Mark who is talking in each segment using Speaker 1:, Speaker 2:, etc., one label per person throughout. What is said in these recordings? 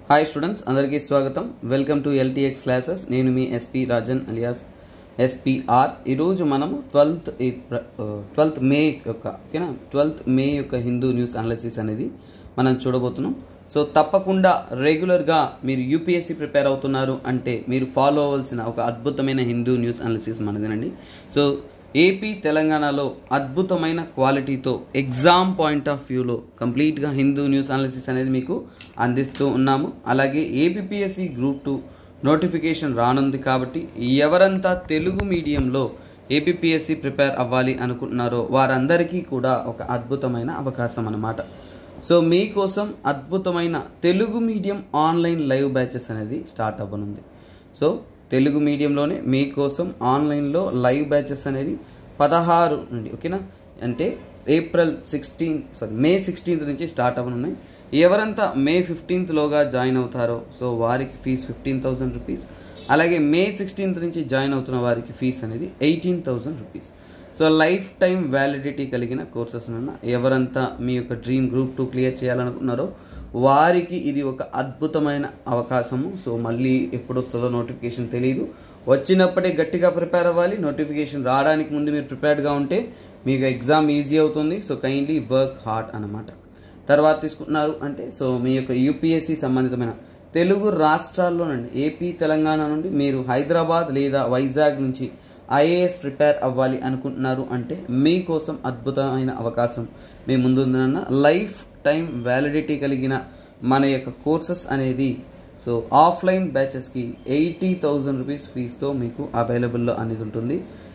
Speaker 1: hi students అందరికీ స్వాగతం welcome to LTX classes నేను మీ ఎస్పి రాజన్ అలియాస్ ఎస్పిఆర్ ఈరోజు మనము ట్వెల్త్ ట్వెల్త్ మే యొక్క ఓకేనా ట్వెల్త్ మే యొక్క హిందూ న్యూస్ అనాలిసిస్ అనేది మనం చూడబోతున్నాం సో తప్పకుండా రెగ్యులర్గా మీరు యూపీఎస్సీ ప్రిపేర్ అవుతున్నారు అంటే మీరు ఫాలో అవ్వాల్సిన ఒక అద్భుతమైన హిందూ న్యూస్ అనాలిసిస్ మనదేనండి సో ఏపీ తెలంగాణలో అద్భుతమైన క్వాలిటీతో ఎగ్జామ్ పాయింట్ ఆఫ్ వ్యూలో కంప్లీట్గా హిందూ న్యూస్ అనాలిసిస్ అనేది మీకు అందిస్తూ ఉన్నాము అలాగే ఏపీఎస్సి గ్రూప్ టూ నోటిఫికేషన్ రానుంది కాబట్టి ఎవరంతా తెలుగు మీడియంలో ఏపీఎస్సి ప్రిపేర్ అవ్వాలి అనుకుంటున్నారో వారందరికీ కూడా ఒక అద్భుతమైన అవకాశం అన్నమాట సో మీకోసం అద్భుతమైన Telugu medium online live batches అనేది స్టార్ట్ అవ్వనుంది సో తెలుగు మీడియంలోనే మీకోసం ఆన్లైన్లో లైవ్ బ్యాచెస్ అనేది పదహారు నుండి ఓకేనా అంటే April sixteen sorry May sixteenth నుంచి స్టార్ట్ అవ్వనున్నాయి ఎవరంతా మే ఫిఫ్టీన్త్లోగా జాయిన్ అవుతారో సో వారికి ఫీజు ఫిఫ్టీన్ థౌసండ్ రూపీస్ అలాగే మే సిక్స్టీన్త్ నుంచి జాయిన్ అవుతున్న వారికి ఫీజు అనేది eighteen thousand rupees so life time validity కలిగిన కోర్సెస్ అన్న ఎవరంతా మీ యొక్క డ్రీమ్ గ్రూప్ టూ క్లియర్ చేయాలనుకున్నారో వారికి ఇది ఒక అద్భుతమైన అవకాశము సో మళ్ళీ ఎప్పుడు వస్తుందో నోటిఫికేషన్ తెలియదు వచ్చినప్పుడే గట్టిగా ప్రిపేర్ అవ్వాలి నోటిఫికేషన్ రావడానికి ముందు మీరు ప్రిపేర్డ్గా ఉంటే మీకు ఎగ్జామ్ ఈజీ అవుతుంది సో కైండ్లీ వర్క్ హార్డ్ అనమాట తర్వాత తీసుకుంటున్నారు అంటే సో మీ యొక్క యూపీఎస్సి సంబంధితమైన తెలుగు రాష్ట్రాల్లోనండి ఏపీ తెలంగాణ నుండి మీరు హైదరాబాద్ లేదా వైజాగ్ నుంచి ఐఏఎస్ ప్రిపేర్ అవ్వాలి అనుకుంటున్నారు అంటే మీకోసం అద్భుతమైన అవకాశం మీ ముందుందన్న లైఫ్ టైం వ్యాలిడిటీ కలిగిన మన యొక్క కోర్సెస్ అనేది సో ఆఫ్లైన్ బ్యాచెస్కి ఎయిటీ థౌజండ్ రూపీస్ ఫీజుతో మీకు అవైలబుల్లో అనేది ఉంటుంది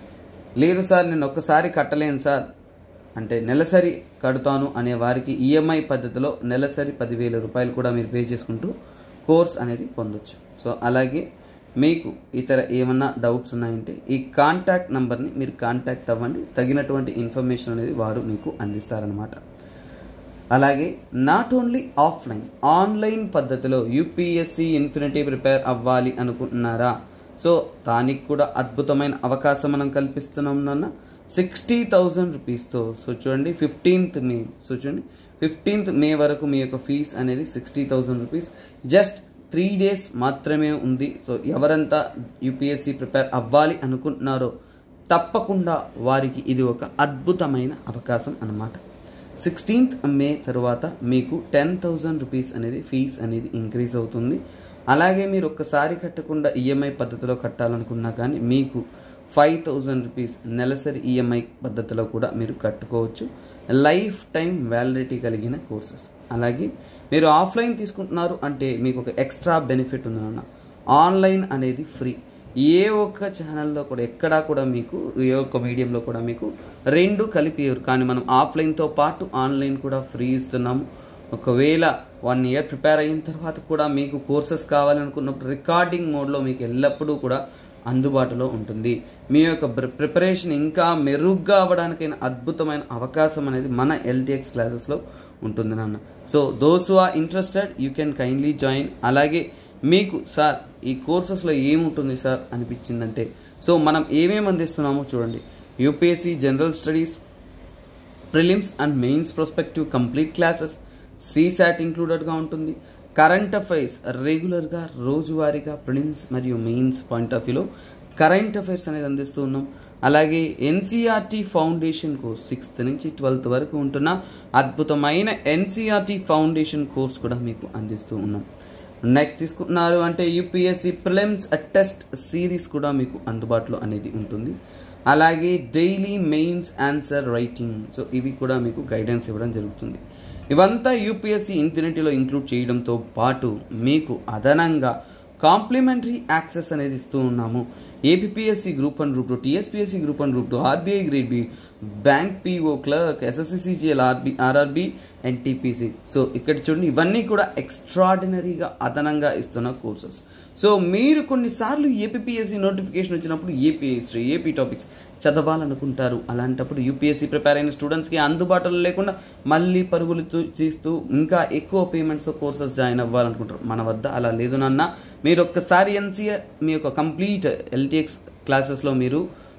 Speaker 1: లేదు సార్ నేను ఒక్కసారి కట్టలేను సార్ అంటే నెలసరి కడతాను అనే వారికి ఈఎంఐ పద్ధతిలో నెలసరి పదివేల రూపాయలు కూడా మీరు పే చేసుకుంటూ కోర్స్ అనేది పొందొచ్చు సో అలాగే మీకు ఇతర ఏమన్నా డౌట్స్ ఉన్నాయంటే ఈ కాంటాక్ట్ నెంబర్ని మీరు కాంటాక్ట్ అవ్వండి తగినటువంటి ఇన్ఫర్మేషన్ అనేది వారు మీకు అందిస్తారనమాట అలాగే నాట్ ఓన్లీ ఆఫ్లైన్ ఆన్లైన్ పద్ధతిలో యూపీఎస్సి ఇన్ఫినిటీ ప్రిపేర్ అవ్వాలి అనుకుంటున్నారా సో దానికి కూడా అద్భుతమైన అవకాశం మనం కల్పిస్తున్నాం నాన్న సిక్స్టీ థౌజండ్ రూపీస్తో సో చూడండి ఫిఫ్టీన్త్ మే సో చూడండి ఫిఫ్టీన్త్ మే వరకు మీ యొక్క ఫీజ్ అనేది sixty thousand rupees just three days మాత్రమే ఉంది సో ఎవరంతా యూపీఎస్సి ప్రిపేర్ అవ్వాలి అనుకుంటున్నారో తప్పకుండా వారికి ఇది ఒక అద్భుతమైన అవకాశం అన్నమాట సిక్స్టీన్త్ మే తర్వాత మీకు టెన్ థౌజండ్ రూపీస్ అనేది ఫీజ్ అనేది ఇంక్రీజ్ అవుతుంది అలాగే మీరు ఒక్కసారి కట్టకుండా ఈఎంఐ పద్ధతిలో కట్టాలనుకున్నా కానీ మీకు ఫైవ్ థౌజండ్ రూపీస్ నెలసరి ఈఎంఐ పద్ధతిలో కూడా మీరు కట్టుకోవచ్చు లైఫ్ టైం వ్యాలిడిటీ కలిగిన కోర్సెస్ అలాగే మీరు ఆఫ్లైన్ తీసుకుంటున్నారు అంటే మీకు ఒక ఎక్స్ట్రా బెనిఫిట్ ఉందన్న ఆన్లైన్ అనేది ఫ్రీ ఏ ఒక్క ఛానల్లో కూడా ఎక్కడా కూడా మీకు ఏ ఒక్క మీడియంలో కూడా మీకు రెండు కలిపియరు కానీ మనం ఆఫ్లైన్తో పాటు ఆన్లైన్ కూడా ఫ్రీ ఇస్తున్నాము ఒకవేళ వన్ ఇయర్ ప్రిపేర్ అయిన తర్వాత కూడా మీకు కోర్సెస్ కావాలనుకున్నప్పుడు రికార్డింగ్ మోడ్లో మీకు ఎల్లప్పుడూ కూడా అందుబాటులో ఉంటుంది మీ యొక్క ప్రిపరేషన్ ఇంకా మెరుగ్గా అవ్వడానికైనా అద్భుతమైన అవకాశం అనేది మన ఎల్టీఎక్స్ క్లాసెస్లో ఉంటుంది నాన్న so those are interested you can kindly join అలాగే మీకు సార్ ఈ కోర్సెస్లో ఏముంటుంది సార్ అనిపించిందంటే సో మనం ఏమేమి అందిస్తున్నామో చూడండి UPSC general studies prelims and mains prospective complete classes CSAT ఇంక్లూడెడ్గా ఉంటుంది కరెంట్ అఫైర్స్ రెగ్యులర్గా రోజువారీగా ప్రిలిమ్స్ మరియు మెయిన్స్ పాయింట్ ఆఫ్ వ్యూలో కరెంట్ అఫైర్స్ అనేది అందిస్తూ ఉన్నాం అలాగే ఎన్సీఆర్టీ ఫౌండేషన్ కోర్స్ సిక్స్త్ నుంచి ట్వెల్త్ వరకు ఉంటున్న అద్భుతమైన ఎన్సీఆర్టీ ఫౌండేషన్ కోర్స్ కూడా మీకు అందిస్తూ ఉన్నాం నెక్స్ట్ తీసుకున్నారు అంటే యూపీఎస్సి ప్రిలిమ్స్ టెస్ట్ సిరీస్ కూడా మీకు అందుబాటులో అనేది ఉంటుంది అలాగే daily mains answer writing so ఇవి కూడా మీకు గైడెన్స్ ఇవ్వడం జరుగుతుంది ఇవంతా యూపీఎస్సి ఇన్ఫినిటీలో ఇంక్లూడ్ చేయడంతో పాటు మీకు అదనంగా కాంప్లిమెంటరీ యాక్సెస్ అనేది ఇస్తూ ఉన్నాము APSC group one group two TSPSC group one group two RBI grade B bank PO clerk SSC CGL RB RRB and TPC so ఇక్కడ చూడండి ఇవన్నీ కూడా ఎక్స్ట్రాడినరీగా అదనంగా ఇస్తున్న కోర్సెస్ సో మీరు కొన్నిసార్లు ఏపీఎస్సి నోటిఫికేషన్ వచ్చినప్పుడు ఏపీ హిస్టరీ ఏపీ టాపిక్స్ చదవాలనుకుంటారు అలాంటప్పుడు యూపీఎస్సీ ప్రిపేర్ అయిన స్టూడెంట్స్కి అందుబాటులో లేకుండా మళ్ళీ పరుగులు చేస్తూ ఇంకా ఎక్కువ పేమెంట్స్ కోర్సెస్ జాయిన్ అవ్వాలనుకుంటారు మన వద్ద అలా లేదు నాన్న మీరు ఒక్కసారి ఎన్సీఆర్ మీ యొక్క కంప్లీట్ ఎల్టీఎక్స్ క్లాసెస్లో మీరు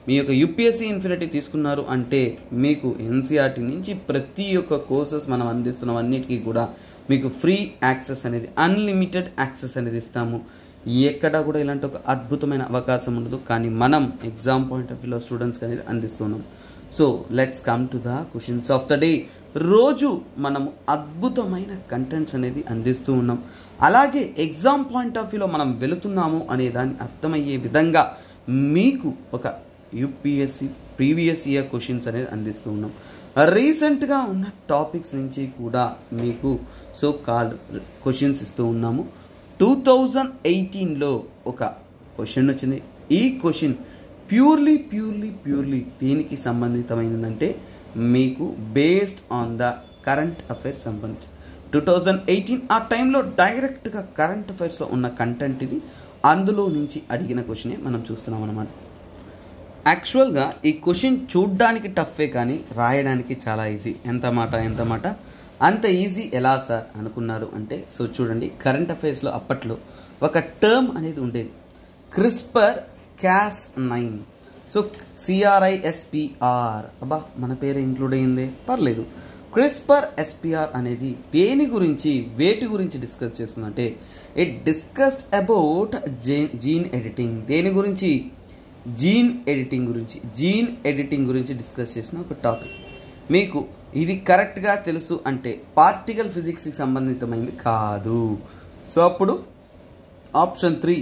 Speaker 1: మీ యొక్క యూపీఎస్సీ ఇన్ఫినిటీ తీసుకున్నారు అంటే మీకు ఎన్సీఆర్టీ నుంచి ప్రతి ఒక్క కోర్సెస్ మనం అందిస్తున్నాం అన్నిటికీ కూడా మీకు ఫ్రీ యాక్సెస్ అనేది అన్లిమిటెడ్ యాక్సెస్ అనేది ఇస్తాము ఎక్కడా కూడా ఇలాంటి ఒక అద్భుతమైన అవకాశం ఉండదు కానీ మనం ఎగ్జామ్ పాయింట్ ఆఫ్ వ్యూలో స్టూడెంట్స్కి అనేది అందిస్తున్నాం so let's come to the questions of the day రోజు మనము అద్భుతమైన కంటెంట్స్ అనేది అందిస్తూ ఉన్నాం అలాగే ఎగ్జామ్ పాయింట్ ఆఫ్ వ్యూలో మనం వెళుతున్నాము అనే దాన్ని అర్థమయ్యే విధంగా మీకు ఒక యూపీఎస్సి ప్రీవియస్ ఇయర్ క్వశ్చన్స్ అనేది అందిస్తూ ఉన్నాం రీసెంట్గా ఉన్న టాపిక్స్ నుంచి కూడా మీకు సో కాల్డ్ క్వశ్చన్స్ ఇస్తూ ఉన్నాము టూ థౌజండ్ ఎయిటీన్లో ఒక క్వశ్చన్ వచ్చింది ఈ క్వశ్చన్ ప్యూర్లీ ప్యూర్లీ ప్యూర్లీ దేనికి సంబంధితమైనదంటే మీకు based on the current affairs సంబంధించి టూ థౌజండ్ ఎయిటీన్ ఆ టైంలో డైరెక్ట్గా కరెంట్ అఫైర్స్లో ఉన్న కంటెంట్ ఇది అందులో నుంచి అడిగిన క్వశ్చనే మనం చూస్తున్నాం అనమాట యాక్చువల్గా ఈ క్వశ్చన్ చూడ్డానికి టఫే కానీ రాయడానికి చాలా ఈజీ ఎంత మాట ఎంత మాట అంత ఈజీ ఎలా సార్ అనుకున్నారు అంటే సో చూడండి కరెంట్ అఫైర్స్లో అప్పట్లో ఒక టర్మ్ అనేది ఉండేది CRISPR Cas nine so CRISPR అబ్బా మన పేరు ఇంక్లూడ్ అయిందే పర్లేదు క్రిస్పర్ ఎస్పిఆర్ అనేది దేని గురించి వేటి గురించి డిస్కస్ చేస్తుందంటే it discussed about gene editing దేని గురించి జీన్ ఎడిటింగ్ గురించి జీన్ ఎడిటింగ్ గురించి డిస్కస్ చేసిన ఒక టాపిక్ మీకు ఇది కరెక్ట్గా తెలుసు అంటే పార్టికల్ ఫిజిక్స్కి సంబంధితమైనది కాదు సో అప్పుడు ఆప్షన్ త్రీ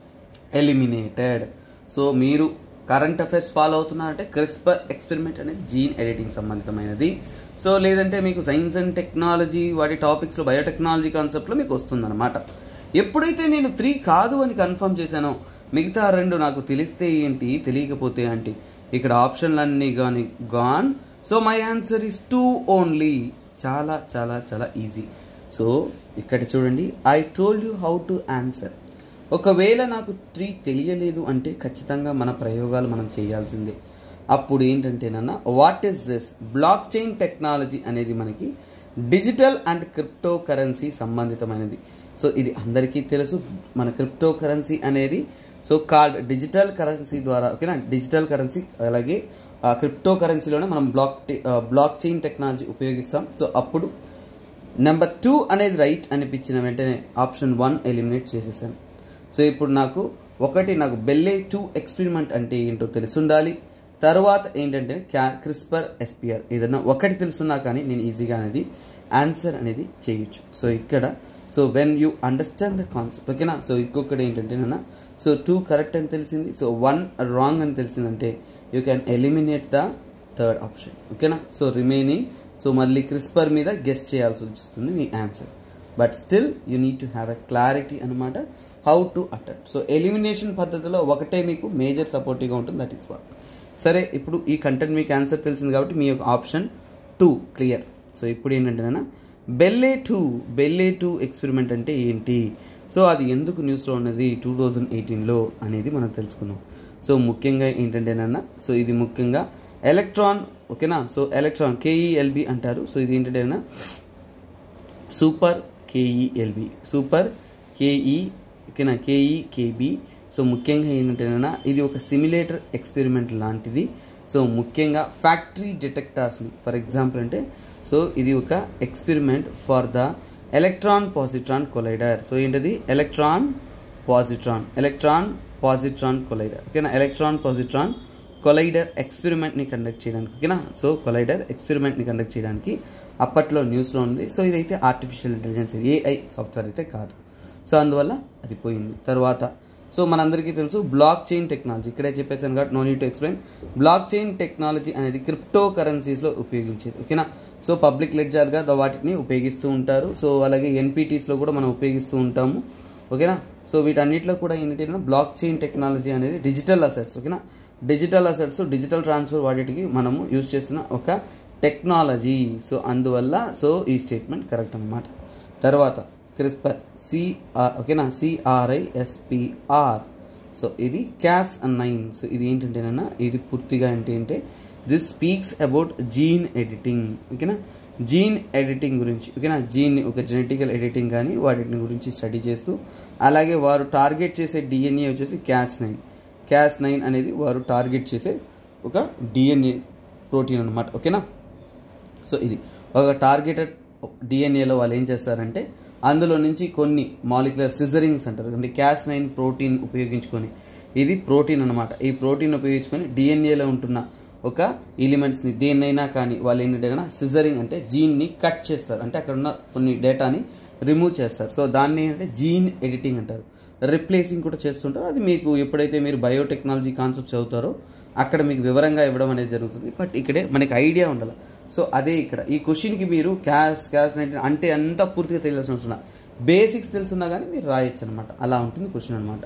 Speaker 1: ఎలిమినేటెడ్ సో మీరు కరెంట్ అఫైర్స్ ఫాలో అవుతున్నారంటే క్రిస్పర్ ఎక్స్పెరిమెంట్ అనేది జీన్ ఎడిటింగ్ సంబంధితమైనది సో లేదంటే మీకు సైన్స్ అండ్ టెక్నాలజీ వాటి టాపిక్స్లో బయోటెక్నాలజీ కాన్సెప్ట్లో మీకు వస్తుందన్నమాట ఎప్పుడైతే నేను త్రీ కాదు అని కన్ఫర్మ్ చేశానో మిగతా రెండు నాకు తెలిస్తే ఏంటి తెలియకపోతే ఏంటి ఇక్కడ ఆప్షన్లన్నీ కానీ gone so my answer is two only చాలా చాలా చాలా ఈజీ సో ఇక్కడ చూడండి I told you how to answer ఒకవేళ నాకు త్రీ తెలియలేదు అంటే ఖచ్చితంగా మన ప్రయోగాలు మనం చేయాల్సిందే అప్పుడు ఏంటంటేనన్న what is this blockchain technology అనేది మనకి డిజిటల్ అండ్ క్రిప్టో కరెన్సీ సంబంధితమైనది సో ఇది అందరికీ తెలుసు మన క్రిప్టో కరెన్సీ అనేది సో కార్డ్ డిజిటల్ కరెన్సీ ద్వారా ఓకేనా డిజిటల్ కరెన్సీ అలాగే క్రిప్టో కరెన్సీలోనే మనం బ్లాక్ బ్లాక్ చైన్ టెక్నాలజీ ఉపయోగిస్తాం సో అప్పుడు నెంబర్ టూ అనేది రైట్ అనిపించిన వెంటనే ఆప్షన్ వన్ ఎలిమినేట్ చేసేసాను సో ఇప్పుడు నాకు ఒకటి నాకు బెల్లే టూ ఎక్స్పెరిమెంట్ అంటే ఏంటో తెలుసుండాలి తర్వాత ఏంటంటే క్యా క్రిస్పర్ ఎస్పిఆర్ ఏదన్నా ఒకటి తెలుసున్నా కానీ నేను ఈజీగా అనేది ఆన్సర్ అనేది చేయొచ్చు సో ఇక్కడ so when you understand the concept ఓకేనా సో ఇంకొకటి ఏంటంటే నాన్న సో టూ కరెక్ట్ అని తెలిసింది సో వన్ రాంగ్ అని తెలిసిందంటే you can eliminate the third option ఓకేనా సో రిమైనింగ్ సో మళ్ళీ క్రిస్పర్ మీద గెస్ట్ చేయాల్సి వస్తుంది మీ answer but still you need to have a clarity అనమాట how to attend so elimination పద్ధతిలో ఒకటే మీకు మేజర్ సపోర్టివ్గా ఉంటుంది దట్ ఈస్ వాట్ సరే ఇప్పుడు ఈ కంటెంట్ మీకు ఆన్సర్ తెలిసింది కాబట్టి మీ యొక్క ఆప్షన్ టూ క్లియర్ సో ఇప్పుడు ఏంటంటే Belle two Belle two experiment అంటే ఏంటి సో అది ఎందుకు న్యూస్లో ఉన్నది టూ థౌజండ్ ఎయిటీన్లో అనేది మనం తెలుసుకుందాం సో ముఖ్యంగా ఏంటంటేనన్నా సో ఇది ముఖ్యంగా ఎలక్ట్రాన్ ఓకేనా సో ఎలక్ట్రాన్ కేఈఎల్బి అంటారు సో ఇది ఏంటంటేనా సూపర్ కేఈఎల్బి సూపర్ కేఈ ఓకేనా కేఈ కేబి సో ముఖ్యంగా ఏంటంటేనా ఇది ఒక సిమ్యులేటర్ ఎక్స్పెరిమెంట్ లాంటిది సో ముఖ్యంగా ఫ్యాక్టరీ డిటెక్టర్స్ని ఫర్ ఎగ్జాంపుల్ అంటే సో ఇది ఒక experiment for the electron positron collider so ఏంటది electron positron electron positron collider ఓకేనా ఎలక్ట్రాన్ పాజిట్రాన్ కొలైడర్ ఎక్స్పెరిమెంట్ని కండక్ట్ చేయడానికి ఓకేనా సో కొలైడర్ ఎక్స్పెరిమెంట్ని కండక్ట్ చేయడానికి అప్పట్లో న్యూస్లో ఉంది సో ఇదైతే ఆర్టిఫిషియల్ ఇంటెలిజెన్స్ ఏఐ సాఫ్ట్వేర్ అయితే కాదు సో అందువల్ల అది పోయింది తర్వాత సో మనందరికీ తెలుసు బ్లాక్ చైన్ టెక్నాలజీ ఇక్కడే చెప్పేసాను కాబట్టి no need to explain blockchain technology అనేది క్రిప్టో కరెన్సీస్లో ఉపయోగించేది ఓకేనా సో పబ్లిక్ లెడ్జర్గా వాటిని ఉపయోగిస్తూ ఉంటారు సో అలాగే ఎన్పిటీస్లో కూడా మనం ఉపయోగిస్తూ ఉంటాము ఓకేనా సో వీటన్నిటిలో కూడా ఏంటంటే బ్లాక్ చైన్ టెక్నాలజీ అనేది డిజిటల్ అసెట్స్ ఓకేనా డిజిటల్ అసెట్స్ డిజిటల్ ట్రాన్స్ఫర్ వాటికి మనము యూజ్ చేస్తున్న ఒక టెక్నాలజీ సో అందువల్ల సో ఈ స్టేట్మెంట్ కరెక్ట్ అనమాట తర్వాత క్రిస్పర్ సిఆర్ ఓకేనా సిఆర్ఐఎస్పిఆర్ సో ఇది క్యాస్ నైన్ సో ఇది ఏంటంటేనన్నా ఇది పూర్తిగా ఏంటి అంటే this speaks about gene editing ఓకేనా జీన్ ఎడిటింగ్ గురించి ఓకేనా జీన్ ఒక జెనెటికల్ ఎడిటింగ్ కానీ వాటిని గురించి స్టడీ చేస్తూ అలాగే వారు టార్గెట్ చేసే డిఎన్ఏ వచ్చేసి క్యాస్ నైన్ క్యాస్ నైన్ అనేది వారు టార్గెట్ చేసే ఒక డిఎన్ఏ ప్రోటీన్ అనమాట ఓకేనా సో ఇది ఒక టార్గెటెడ్ డిఎన్ఏలో వాళ్ళు ఏం చేస్తారంటే అందులో నుంచి కొన్ని మాలిక్యులర్ సిజరింగ్స్ అంటారు అంటే క్యాస్ నైన్ ప్రోటీన్ ఉపయోగించుకొని ఇది ప్రోటీన్ అనమాట ఈ ప్రోటీన్ ఉపయోగించుకొని డిఎన్ఏలో ఉంటున్న ఒక ఎలిమెంట్స్ని దేన్నైనా కానీ వాళ్ళు ఏంటంటే కన్నా సిజరింగ్ అంటే జీన్ని కట్ చేస్తారు అంటే అక్కడ ఉన్న కొన్ని డేటాని రిమూవ్ చేస్తారు సో దాన్ని ఏంటంటే జీన్ ఎడిటింగ్ అంటారు రిప్లేసింగ్ కూడా చేస్తుంటారు అది మీకు ఎప్పుడైతే మీరు బయోటెక్నాలజీ కాన్సెప్ట్ చదువుతారో అక్కడ మీకు వివరంగా ఇవ్వడం అనేది జరుగుతుంది బట్ ఇక్కడే మనకి ఐడియా ఉండాలి సో అదే ఇక్కడ ఈ క్వశ్చన్కి మీరు క్యాష్ క్యాష్ నైన్టీన్ అంటే అంతా పూర్తిగా తెలియాల్సిన అవసరం బేసిక్స్ తెలుసున్నా కానీ మీరు రాయొచ్చు అనమాట అలా ఉంటుంది క్వశ్చన్ అనమాట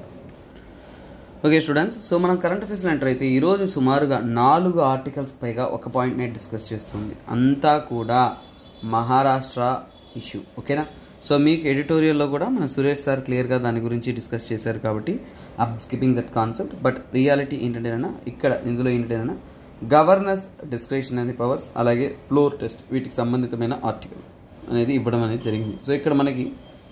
Speaker 1: ఓకే స్టూడెంట్స్ సో మనం కరెంట్ అఫేర్స్లో ఎంటర్ అయితే ఈరోజు సుమారుగా నాలుగు ఆర్టికల్స్ పైగా ఒక పాయింట్ నేను డిస్కస్ చేస్తుంది అంతా కూడా మహారాష్ట్ర ఇష్యూ ఓకేనా సో మీకు ఎడిటోరియల్లో కూడా మన సురేష్ సార్ క్లియర్గా దాని గురించి డిస్కస్ చేశారు కాబట్టి up skipping that concept but reality ఏంటంటేనా ఇక్కడ ఇందులో ఏంటంటేనా గవర్నర్స్ డిస్క్రిషనరీ పవర్స్ అలాగే ఫ్లోర్ టెస్ట్ వీటికి సంబంధితమైన ఆర్టికల్ అనేది ఇవ్వడం అనేది జరిగింది సో ఇక్కడ మనకి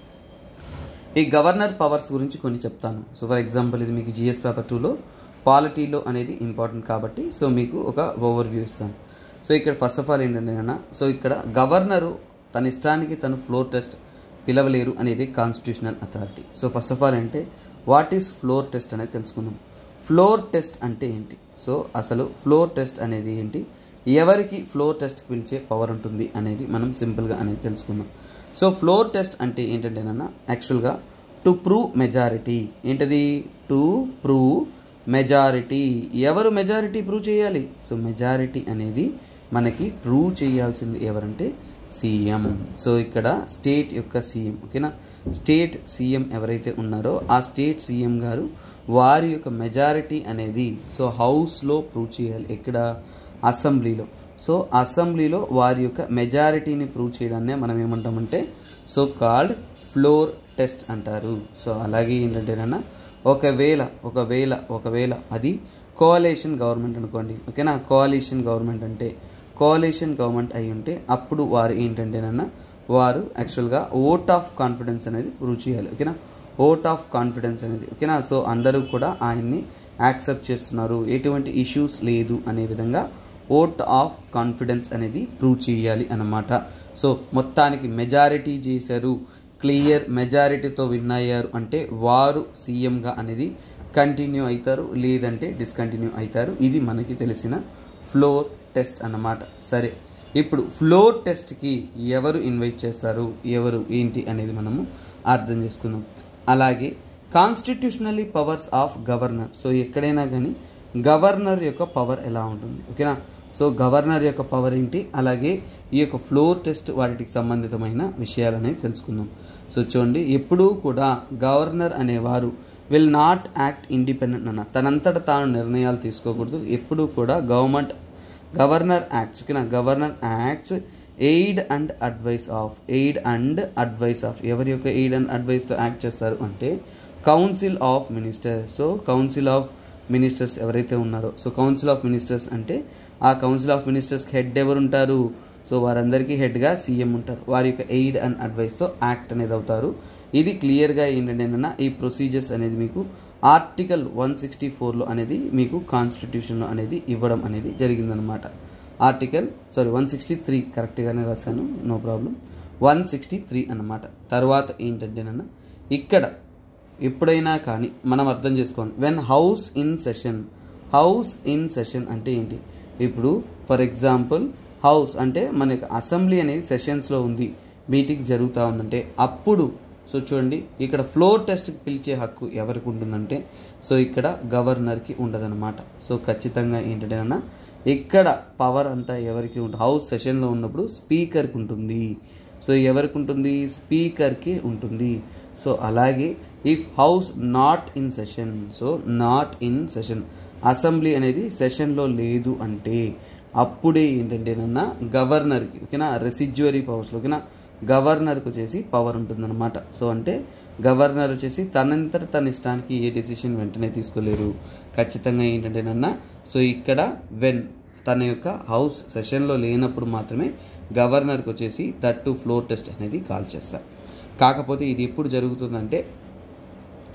Speaker 1: ఈ గవర్నర్ పవర్స్ గురించి కొన్ని చెప్తాను సో ఫర్ ఎగ్జాంపుల్ ఇది మీకు జిఎస్ పేపర్ టూలో పాలిటీలో అనేది ఇంపార్టెంట్ కాబట్టి సో మీకు ఒక ఓవర్ వ్యూ ఇస్తాను సో ఇక్కడ ఫస్ట్ ఆఫ్ ఆల్ ఏంటంటే అన్న సో ఇక్కడ గవర్నరు తన ఇష్టానికి తను ఫ్లోర్ టెస్ట్ పిలవలేరు అనేది constitutional authority so first of all అంటే వాట్ ఈస్ ఫ్లోర్ టెస్ట్ అనేది తెలుసుకుందాం ఫ్లోర్ టెస్ట్ అంటే ఏంటి సో అసలు ఫ్లోర్ టెస్ట్ అనేది ఏంటి ఎవరికి ఫ్లోర్ టెస్ట్కి పిలిచే పవర్ ఉంటుంది అనేది మనం సింపుల్గా అనేది తెలుసుకుందాం సో ఫ్లోర్ టెస్ట్ అంటే ఏంటంటేనన్నా యాక్చువల్గా టు ప్రూవ్ మెజారిటీ ఏంటది టు ప్రూవ్ మెజారిటీ ఎవరు మెజారిటీ ప్రూవ్ చేయాలి సో మెజారిటీ అనేది మనకి ప్రూవ్ చేయాల్సింది ఎవరంటే సీఎం సో ఇక్కడ స్టేట్ యొక్క సీఎం ఓకేనా స్టేట్ సీఎం ఎవరైతే ఉన్నారో ఆ స్టేట్ సీఎం గారు వారి యొక్క మెజారిటీ అనేది సో హౌస్లో ప్రూవ్ చేయాలి ఎక్కడ అసెంబ్లీలో సో అసెంబ్లీలో వారి యొక్క మెజారిటీని ప్రూవ్ చేయడాన్నే మనం ఏమంటామంటే సో కాల్డ్ ఫ్లోర్ టెస్ట్ అంటారు సో అలాగే ఏంటంటేనన్నా ఒకవేళ ఒకవేళ ఒకవేళ అది కోలేషన్ గవర్నమెంట్ అనుకోండి ఓకేనా కోalition గవర్నమెంట్ అంటే కోalition గవర్నమెంట్ అయి ఉంటే అప్పుడు వారు ఏంటంటేనన్నా వారు యాక్చువల్గా ఓట్ ఆఫ్ కాన్ఫిడెన్స్ అనేది ప్రూవ్ చేయాలి ఓకేనా ఓట్ ఆఫ్ కాన్ఫిడెన్స్ అనేది ఓకేనా సో అందరూ కూడా ఆయన్ని యాక్సెప్ట్ చేస్తున్నారు ఎటువంటి ఇష్యూస్ లేదు అనే విధంగా ఓట్ ఆఫ్ కాన్ఫిడెన్స్ అనేది ప్రూవ్ చేయాలి అన్నమాట సో మొత్తానికి మెజారిటీ చేశారు క్లియర్ మెజారిటీతో విన్ అయ్యారు అంటే వారు సీఎంగా అనేది కంటిన్యూ అవుతారు లేదంటే డిస్కంటిన్యూ అవుతారు ఇది మనకి తెలిసిన ఫ్లోర్ టెస్ట్ అన్నమాట సరే ఇప్పుడు ఫ్లోర్ టెస్ట్కి ఎవరు ఇన్వైట్ చేస్తారు ఎవరు ఏంటి అనేది మనము అర్థం చేసుకుందాం అలాగే constitutionally powers of governor so ఎక్కడైనా కానీ గవర్నర్ యొక్క పవర్ ఎలా ఉంటుంది ఓకేనా సో గవర్నర్ యొక్క పవర్ ఏంటి అలాగే ఈ యొక్క ఫ్లోర్ టెస్ట్ వాటికి సంబంధితమైన విషయాలనేవి తెలుసుకుందాం సో చూడండి ఎప్పుడూ కూడా గవర్నర్ అనేవారు విల్ నాట్ యాక్ట్ ఇండిపెండెంట్ అన్న తనంతట తాను నిర్ణయాలు తీసుకోకూడదు ఎప్పుడూ కూడా గవర్నమెంట్ గవర్నర్ యాక్ట్స్ ఓకేనా governor acts aid and advice of aid and advice of ఎవరి యొక్క ఎయిడ్ అండ్ అడ్వైస్తో యాక్ట్ చేస్తారు అంటే council of ministers so council of ministers ఎవరైతే ఉన్నారో సో కౌన్సిల్ ఆఫ్ మినిస్టర్స్ అంటే ఆ కౌన్సిల్ ఆఫ్ మినిస్టర్స్కి హెడ్ ఎవరు ఉంటారు సో వారందరికీ హెడ్గా సీఎం ఉంటారు వారి యొక్క ఎయిడ్ అండ్ అడ్వైస్తో యాక్ట్ అనేది అవుతారు ఇది క్లియర్గా ఏంటంటే ఈ ప్రొసీజర్స్ అనేది మీకు ఆర్టికల్ వన్ సిక్స్టీ ఫోర్లో అనేది మీకు కాన్స్టిట్యూషన్లో అనేది ఇవ్వడం అనేది జరిగిందనమాట article sorry one sixty three కరెక్ట్గానే రాశాను no problem one sixty three అనమాట తర్వాత ఏంటంటేనన్నా ఇక్కడ ఎప్పుడైనా కానీ మనం అర్థం చేసుకోండి when house in session house in session అంటే ఏంటి ఇప్పుడు ఫర్ ఎగ్జాంపుల్ హౌస్ అంటే మన యొక్క అసెంబ్లీ అనేది సెషన్స్లో ఉంది మీటింగ్ జరుగుతూ ఉందంటే అప్పుడు సో చూడండి ఇక్కడ ఫ్లోర్ టెస్ట్కి పిలిచే హక్కు ఎవరికి ఉంటుందంటే సో ఇక్కడ గవర్నర్కి ఉండదన్నమాట సో ఖచ్చితంగా ఏంటంటే ఇక్కడ పవర్ అంతా ఎవరికి ఉంటుంది హౌస్ సెషన్లో ఉన్నప్పుడు స్పీకర్కి ఉంటుంది సో ఎవరికి ఉంటుంది స్పీకర్కి ఉంటుంది సో అలాగే if house not in session so not in session assembly అనేది సెషన్లో లేదు అంటే అప్పుడే ఏంటంటేనన్నా గవర్నర్కి ఓకేనా రెసిజ్యువరీ పవర్స్ ఓకేనా గవర్నర్కి వచ్చేసి పవర్ ఉంటుందన్నమాట సో అంటే గవర్నర్ వచ్చేసి తనంతట తన ఇష్టానికి ఏ డెసిషన్ వెంటనే తీసుకోలేరు ఖచ్చితంగా ఏంటంటేనన్నా సో ఇక్కడ వెన్ తన యొక్క హౌస్ సెషన్లో లేనప్పుడు మాత్రమే గవర్నర్కి వచ్చేసి థర్డ్ టు ఫ్లోర్ టెస్ట్ అనేది కాల్ చేస్తారు కాకపోతే ఇది ఎప్పుడు జరుగుతుందంటే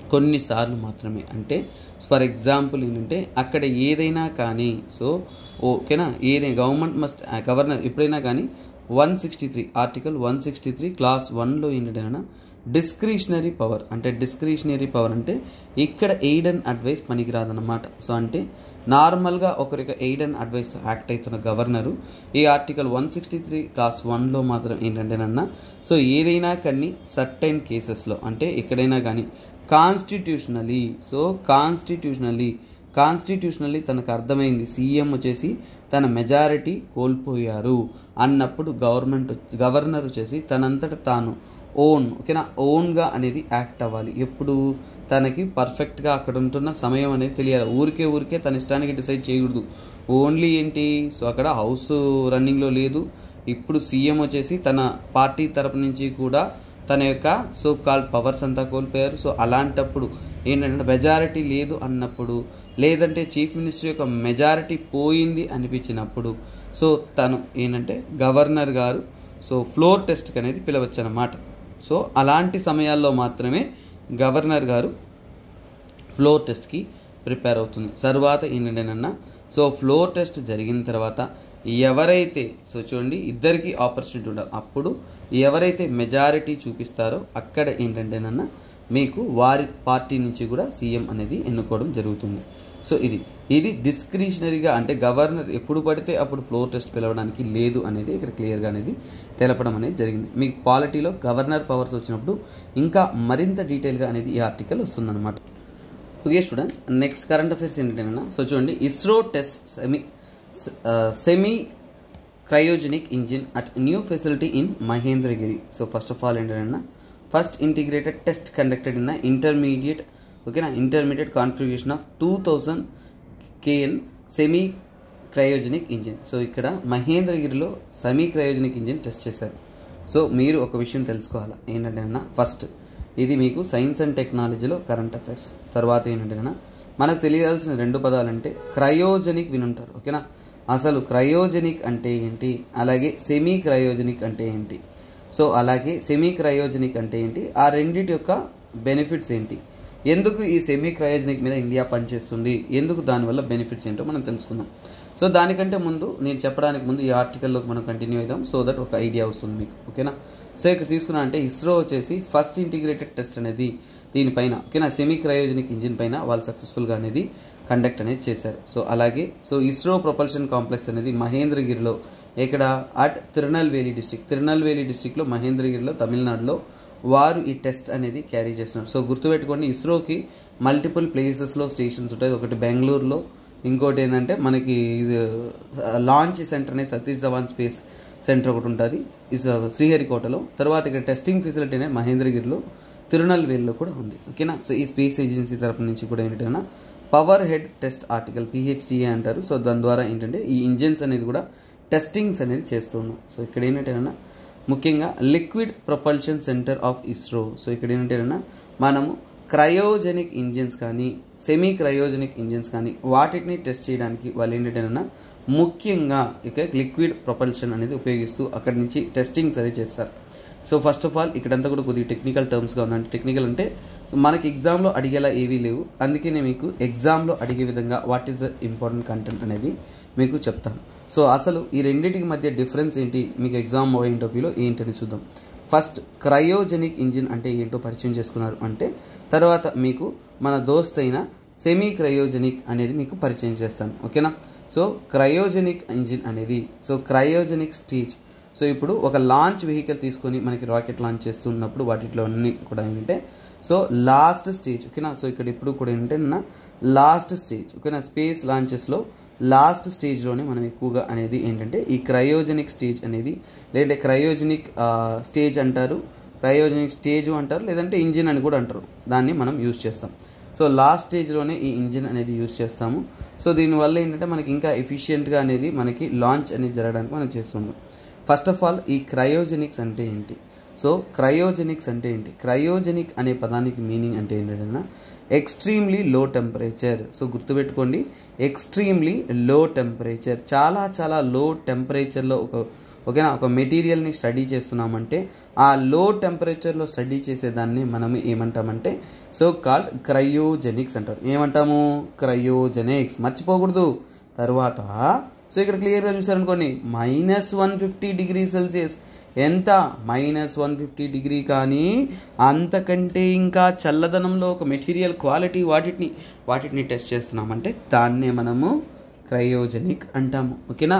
Speaker 1: కొన్నిసార్లు మాత్రమే అంటే ఫర్ ఎగ్జాంపుల్ ఏంటంటే అక్కడ ఏదైనా కానీ సో ఓకేనా ఏదైనా గవర్నమెంట్ మస్ట్ గవర్నర్ ఎప్పుడైనా కానీ one sixty three article one sixty three clause వన్లో ఏంటంటే డిస్క్రిషనరీ పవర్ అంటే డిస్క్రిషనరీ పవర్ అంటే ఇక్కడ ఎయిడ్ అండ్ అడ్వైస్ పనికిరాదన్నమాట సో అంటే నార్మల్గా ఒకరికి ఎయిడ్ అండ్ అడ్వైస్ యాక్ట్ అవుతున్న గవర్నరు ఈ article one sixty three clause వన్లో మాత్రం ఏంటంటేనన్నా సో ఏదైనా కానీ సర్టైన్ కేసెస్లో అంటే ఎక్కడైనా కానీ కాన్స్టిట్యూషనలీ సో కాన్స్టిట్యూషనలీ కాన్స్టిట్యూషనల్లీ తనకు అర్థమైంది సీఎం వచ్చేసి తన మెజారిటీ కోల్పోయారు అన్నప్పుడు గవర్నమెంట్ గవర్నర్ వచ్చేసి తనంతట తాను ఓన్ ఓకేనా ఓన్గా అనేది యాక్ట్ అవ్వాలి ఎప్పుడు తనకి పర్ఫెక్ట్గా అక్కడ ఉంటున్న సమయం అనేది తెలియాలి ఊరికే ఊరికే తన ఇష్టానికి డిసైడ్ చేయకూడదు ఓన్లీ ఏంటి సో అక్కడ హౌస్ రన్నింగ్లో లేదు ఇప్పుడు సీఎం వచ్చేసి తన పార్టీ తరపు నుంచి కూడా తన యొక్క సో కాల్ పవర్స్ అంతా కోల్పోయారు సో అలాంటప్పుడు ఏంటంటే మెజారిటీ లేదు అన్నప్పుడు లేదంటే చీఫ్ మినిస్టర్ యొక్క మెజారిటీ పోయింది అనిపించినప్పుడు సో తను ఏంటంటే గవర్నర్ గారు సో ఫ్లోర్ టెస్ట్కి అనేది పిలవచ్చు అన్నమాట సో అలాంటి సమయాల్లో మాత్రమే గవర్నర్ గారు ఫ్లోర్ టెస్ట్కి ప్రిపేర్ అవుతుంది తర్వాత ఏంటంటేనన్నా సో ఫ్లోర్ టెస్ట్ జరిగిన తర్వాత ఎవరైతే సో చూడండి ఇద్దరికి ఆపర్చునిటీ ఉండాలి అప్పుడు ఎవరైతే మెజారిటీ చూపిస్తారో అక్కడ ఏంటంటేనన్నా మీకు వారి పార్టీ నుంచి కూడా సీఎం అనేది ఎన్నుకోవడం జరుగుతుంది సో ఇది ఇది డిస్క్రిషనరీగా అంటే గవర్నర్ ఎప్పుడు పడితే అప్పుడు ఫ్లోర్ టెస్ట్ పిలవడానికి లేదు అనేది ఇక్కడ క్లియర్గా అనేది తెలపడం అనేది జరిగింది మీకు పాలిటీలో గవర్నర్ పవర్స్ వచ్చినప్పుడు ఇంకా మరింత డీటెయిల్గా అనేది ఈ ఆర్టికల్ వస్తుందన్నమాట okay students next current affairs ఏంటంటే సో చూడండి ISRO test semi semi cryogenic engine at new facility in Mahendragiri so first of all ఏంటంటే first integrated test conducted in the intermediate ఓకేనా intermediate configuration of two thousand K N semi cryogenic engine so ఇక్కడ మహేంద్రగిరిలో semi cryogenic engine test చేశారు so మీరు ఒక విషయం తెలుసుకోవాలి ఏంటంటే అన్న ఫస్ట్ ఇది మీకు సైన్స్ అండ్ టెక్నాలజీలో కరెంట్ అఫైర్స్ తర్వాత ఏంటంటే అన్న మనకు తెలియాల్సిన రెండు పదాలు అంటే క్రయోజెనిక్ వినుంటారు ఓకేనా అసలు క్రయోజెనిక్ అంటే ఏంటి అలాగే సెమీ క్రయోజెనిక్ అంటే ఏంటి సో అలాగే సెమీ క్రయోజెనిక్ అంటే ఏంటి ఆ రెండింటి యొక్క బెనిఫిట్స్ ఏంటి ఎందుకు ఈ సెమీ క్రయోజెనిక్ మీద ఇండియా పనిచేస్తుంది ఎందుకు దానివల్ల బెనిఫిట్స్ ఏంటో మనం తెలుసుకుందాం సో దానికంటే ముందు నేను చెప్పడానికి ముందు ఈ ఆర్టికల్లోకి మనం కంటిన్యూ అవుదాం సో దట్ ఒక ఐడియా వస్తుంది మీకు ఓకేనా సో ఇక్కడ తీసుకున్నా అంటే ఇస్రో వచ్చేసి ఫస్ట్ ఇంటిగ్రేటెడ్ టెస్ట్ అనేది దీనిపైన ఓకేనా సెమీ క్రయోజెనిక్ ఇంజిన్ పైన వాళ్ళు సక్సెస్ఫుల్గా అనేది కండక్ట్ అనేది చేశారు సో అలాగే సో ఇస్రో ప్రొపల్షన్ కాంప్లెక్స్ అనేది మహేంద్రగిరిలో ఇక్కడ అట్ తిరునల్వేలి డిస్టిక్ తిరునల్వేలి డిస్టిక్లో మహేంద్రగిరిలో తమిళనాడులో వారు ఈ టెస్ట్ అనేది క్యారీ చేస్తున్నారు సో గుర్తుపెట్టుకోండి ఇస్రోకి మల్టిపుల్ ప్లేసెస్లో స్టేషన్స్ ఉంటాయి ఒకటి బెంగళూరులో ఇంకోటి ఏంటంటే మనకి లాంచ్ సెంటర్ అనేది సతీష్ ధవాన్ స్పేస్ సెంటర్ ఒకటి ఉంటుంది శ్రీహరికోటలో తర్వాత ఇక్కడ టెస్టింగ్ ఫెసిలిటీ అనేది మహేంద్రగిరిలో తిరునల్వేలిలో కూడా ఉంది ఓకేనా సో ఈ స్పేస్ ఏజెన్సీ తరపు నుంచి కూడా ఏంటంటే power head test article P H D A అంటారు సో దాని ద్వారా ఏంటంటే ఈ ఇంజిన్స్ అనేది కూడా టెస్టింగ్స్ అనేది చేస్తున్నాం సో ఇక్కడ ఏంటంటే ముఖ్యంగా liquid propulsion centre of ISRO so ఇక్కడ ఏంటంటే మనము క్రయోజెనిక్ ఇంజిన్స్ కానీ సెమీ క్రయోజెనిక్ ఇంజిన్స్ కానీ వాటిని టెస్ట్ చేయడానికి వాళ్ళు ఏంటంటే ముఖ్యంగా ఇక లిక్విడ్ ప్రొపల్షన్ అనేది ఉపయోగిస్తూ అక్కడి నుంచి టెస్టింగ్స్ అనేది చేస్తారు సో ఫస్ట్ ఆఫ్ ఆల్ ఇక్కడంతా కూడా కొద్దిగా టెక్నికల్ టర్మ్స్గా ఉందంటే టెక్నికల్ అంటే మనకి ఎగ్జామ్లో అడిగేలా ఏవీ లేవు అందుకే నేను మీకు ఎగ్జామ్లో అడిగే విధంగా what is the important content అనేది మీకు చెప్తాను సో అసలు ఈ రెండింటికి మధ్య డిఫరెన్స్ ఏంటి మీకు ఎగ్జామ్ పాయింట్ ఆఫ్ వ్యూలో ఏంటని చూద్దాం ఫస్ట్ క్రయోజెనిక్ ఇంజిన్ అంటే ఏంటో పరిచయం చేసుకున్నారు అంటే తర్వాత మీకు మన దోస్త్ అయిన సెమీ క్రయోజెనిక్ అనేది మీకు పరిచయం చేస్తాను ఓకేనా సో క్రయోజెనిక్ ఇంజిన్ అనేది సో క్రయోజెనిక్ స్టేజ్ సో ఇప్పుడు ఒక లాంచ్ వెహికల్ తీసుకొని మనకి రాకెట్ లాంచ్ చేస్తున్నప్పుడు వాటిలో అన్ని కూడా ఏంటంటే సో లాస్ట్ స్టేజ్ ఓకేనా సో ఇక్కడ ఇప్పుడు కూడా ఏంటంటే లాస్ట్ స్టేజ్ ఓకేనా స్పేస్ లాంచెస్లో లాస్ట్ స్టేజ్లోనే మనం ఎక్కువగా అనేది ఏంటంటే ఈ క్రయోజెనిక్ స్టేజ్ అనేది లేదంటే క్రయోజెనిక్ స్టేజ్ అంటారు క్రయోజెనిక్ స్టేజ్ అంటారు లేదంటే ఇంజిన్ అని కూడా అంటారు దాన్ని మనం యూజ్ చేస్తాం సో లాస్ట్ స్టేజ్లోనే ఈ ఇంజిన్ అనేది యూజ్ చేస్తాము సో దీనివల్ల ఏంటంటే మనకి ఇంకా ఎఫిషియెంట్గా అనేది మనకి లాంచ్ అనేది జరగడానికి మనం చేస్తున్నాం ఫస్ట్ ఆఫ్ ఆల్ ఈ క్రయోజెనిక్స్ అంటే ఏంటి సో క్రయోజెనిక్స్ అంటే ఏంటి క్రయోజెనిక్ అనే పదానికి మీనింగ్ అంటే ఏంటంటే ఎక్స్ట్రీమ్లీ లో టెంపరేచర్ సో గుర్తుపెట్టుకోండి ఎక్స్ట్రీమ్లీ లో టెంపరేచర్ చాలా చాలా లో టెంపరేచర్లో ఒక ఓకేనా ఒక మెటీరియల్ని స్టడీ చేస్తున్నామంటే ఆ లో టెంపరేచర్లో స్టడీ చేసేదాన్ని మనం ఏమంటామంటే సో కాల్డ్ క్రయోజెనిక్స్ అంటారు ఏమంటాము క్రయోజెనిక్స్ మర్చిపోకూడదు తర్వాత సో ఇక్కడ క్లియర్గా చూసారనుకోండి minus one fifty degree Celsius ఎంత మైనస్ వన్ ఫిఫ్టీ డిగ్రీ కానీ అంతకంటే ఇంకా చల్లదనంలో ఒక మెటీరియల్ క్వాలిటీ వాటిని వాటిని టెస్ట్ చేస్తున్నామంటే దాన్నే మనము క్రయోజెనిక్ అంటాము ఓకేనా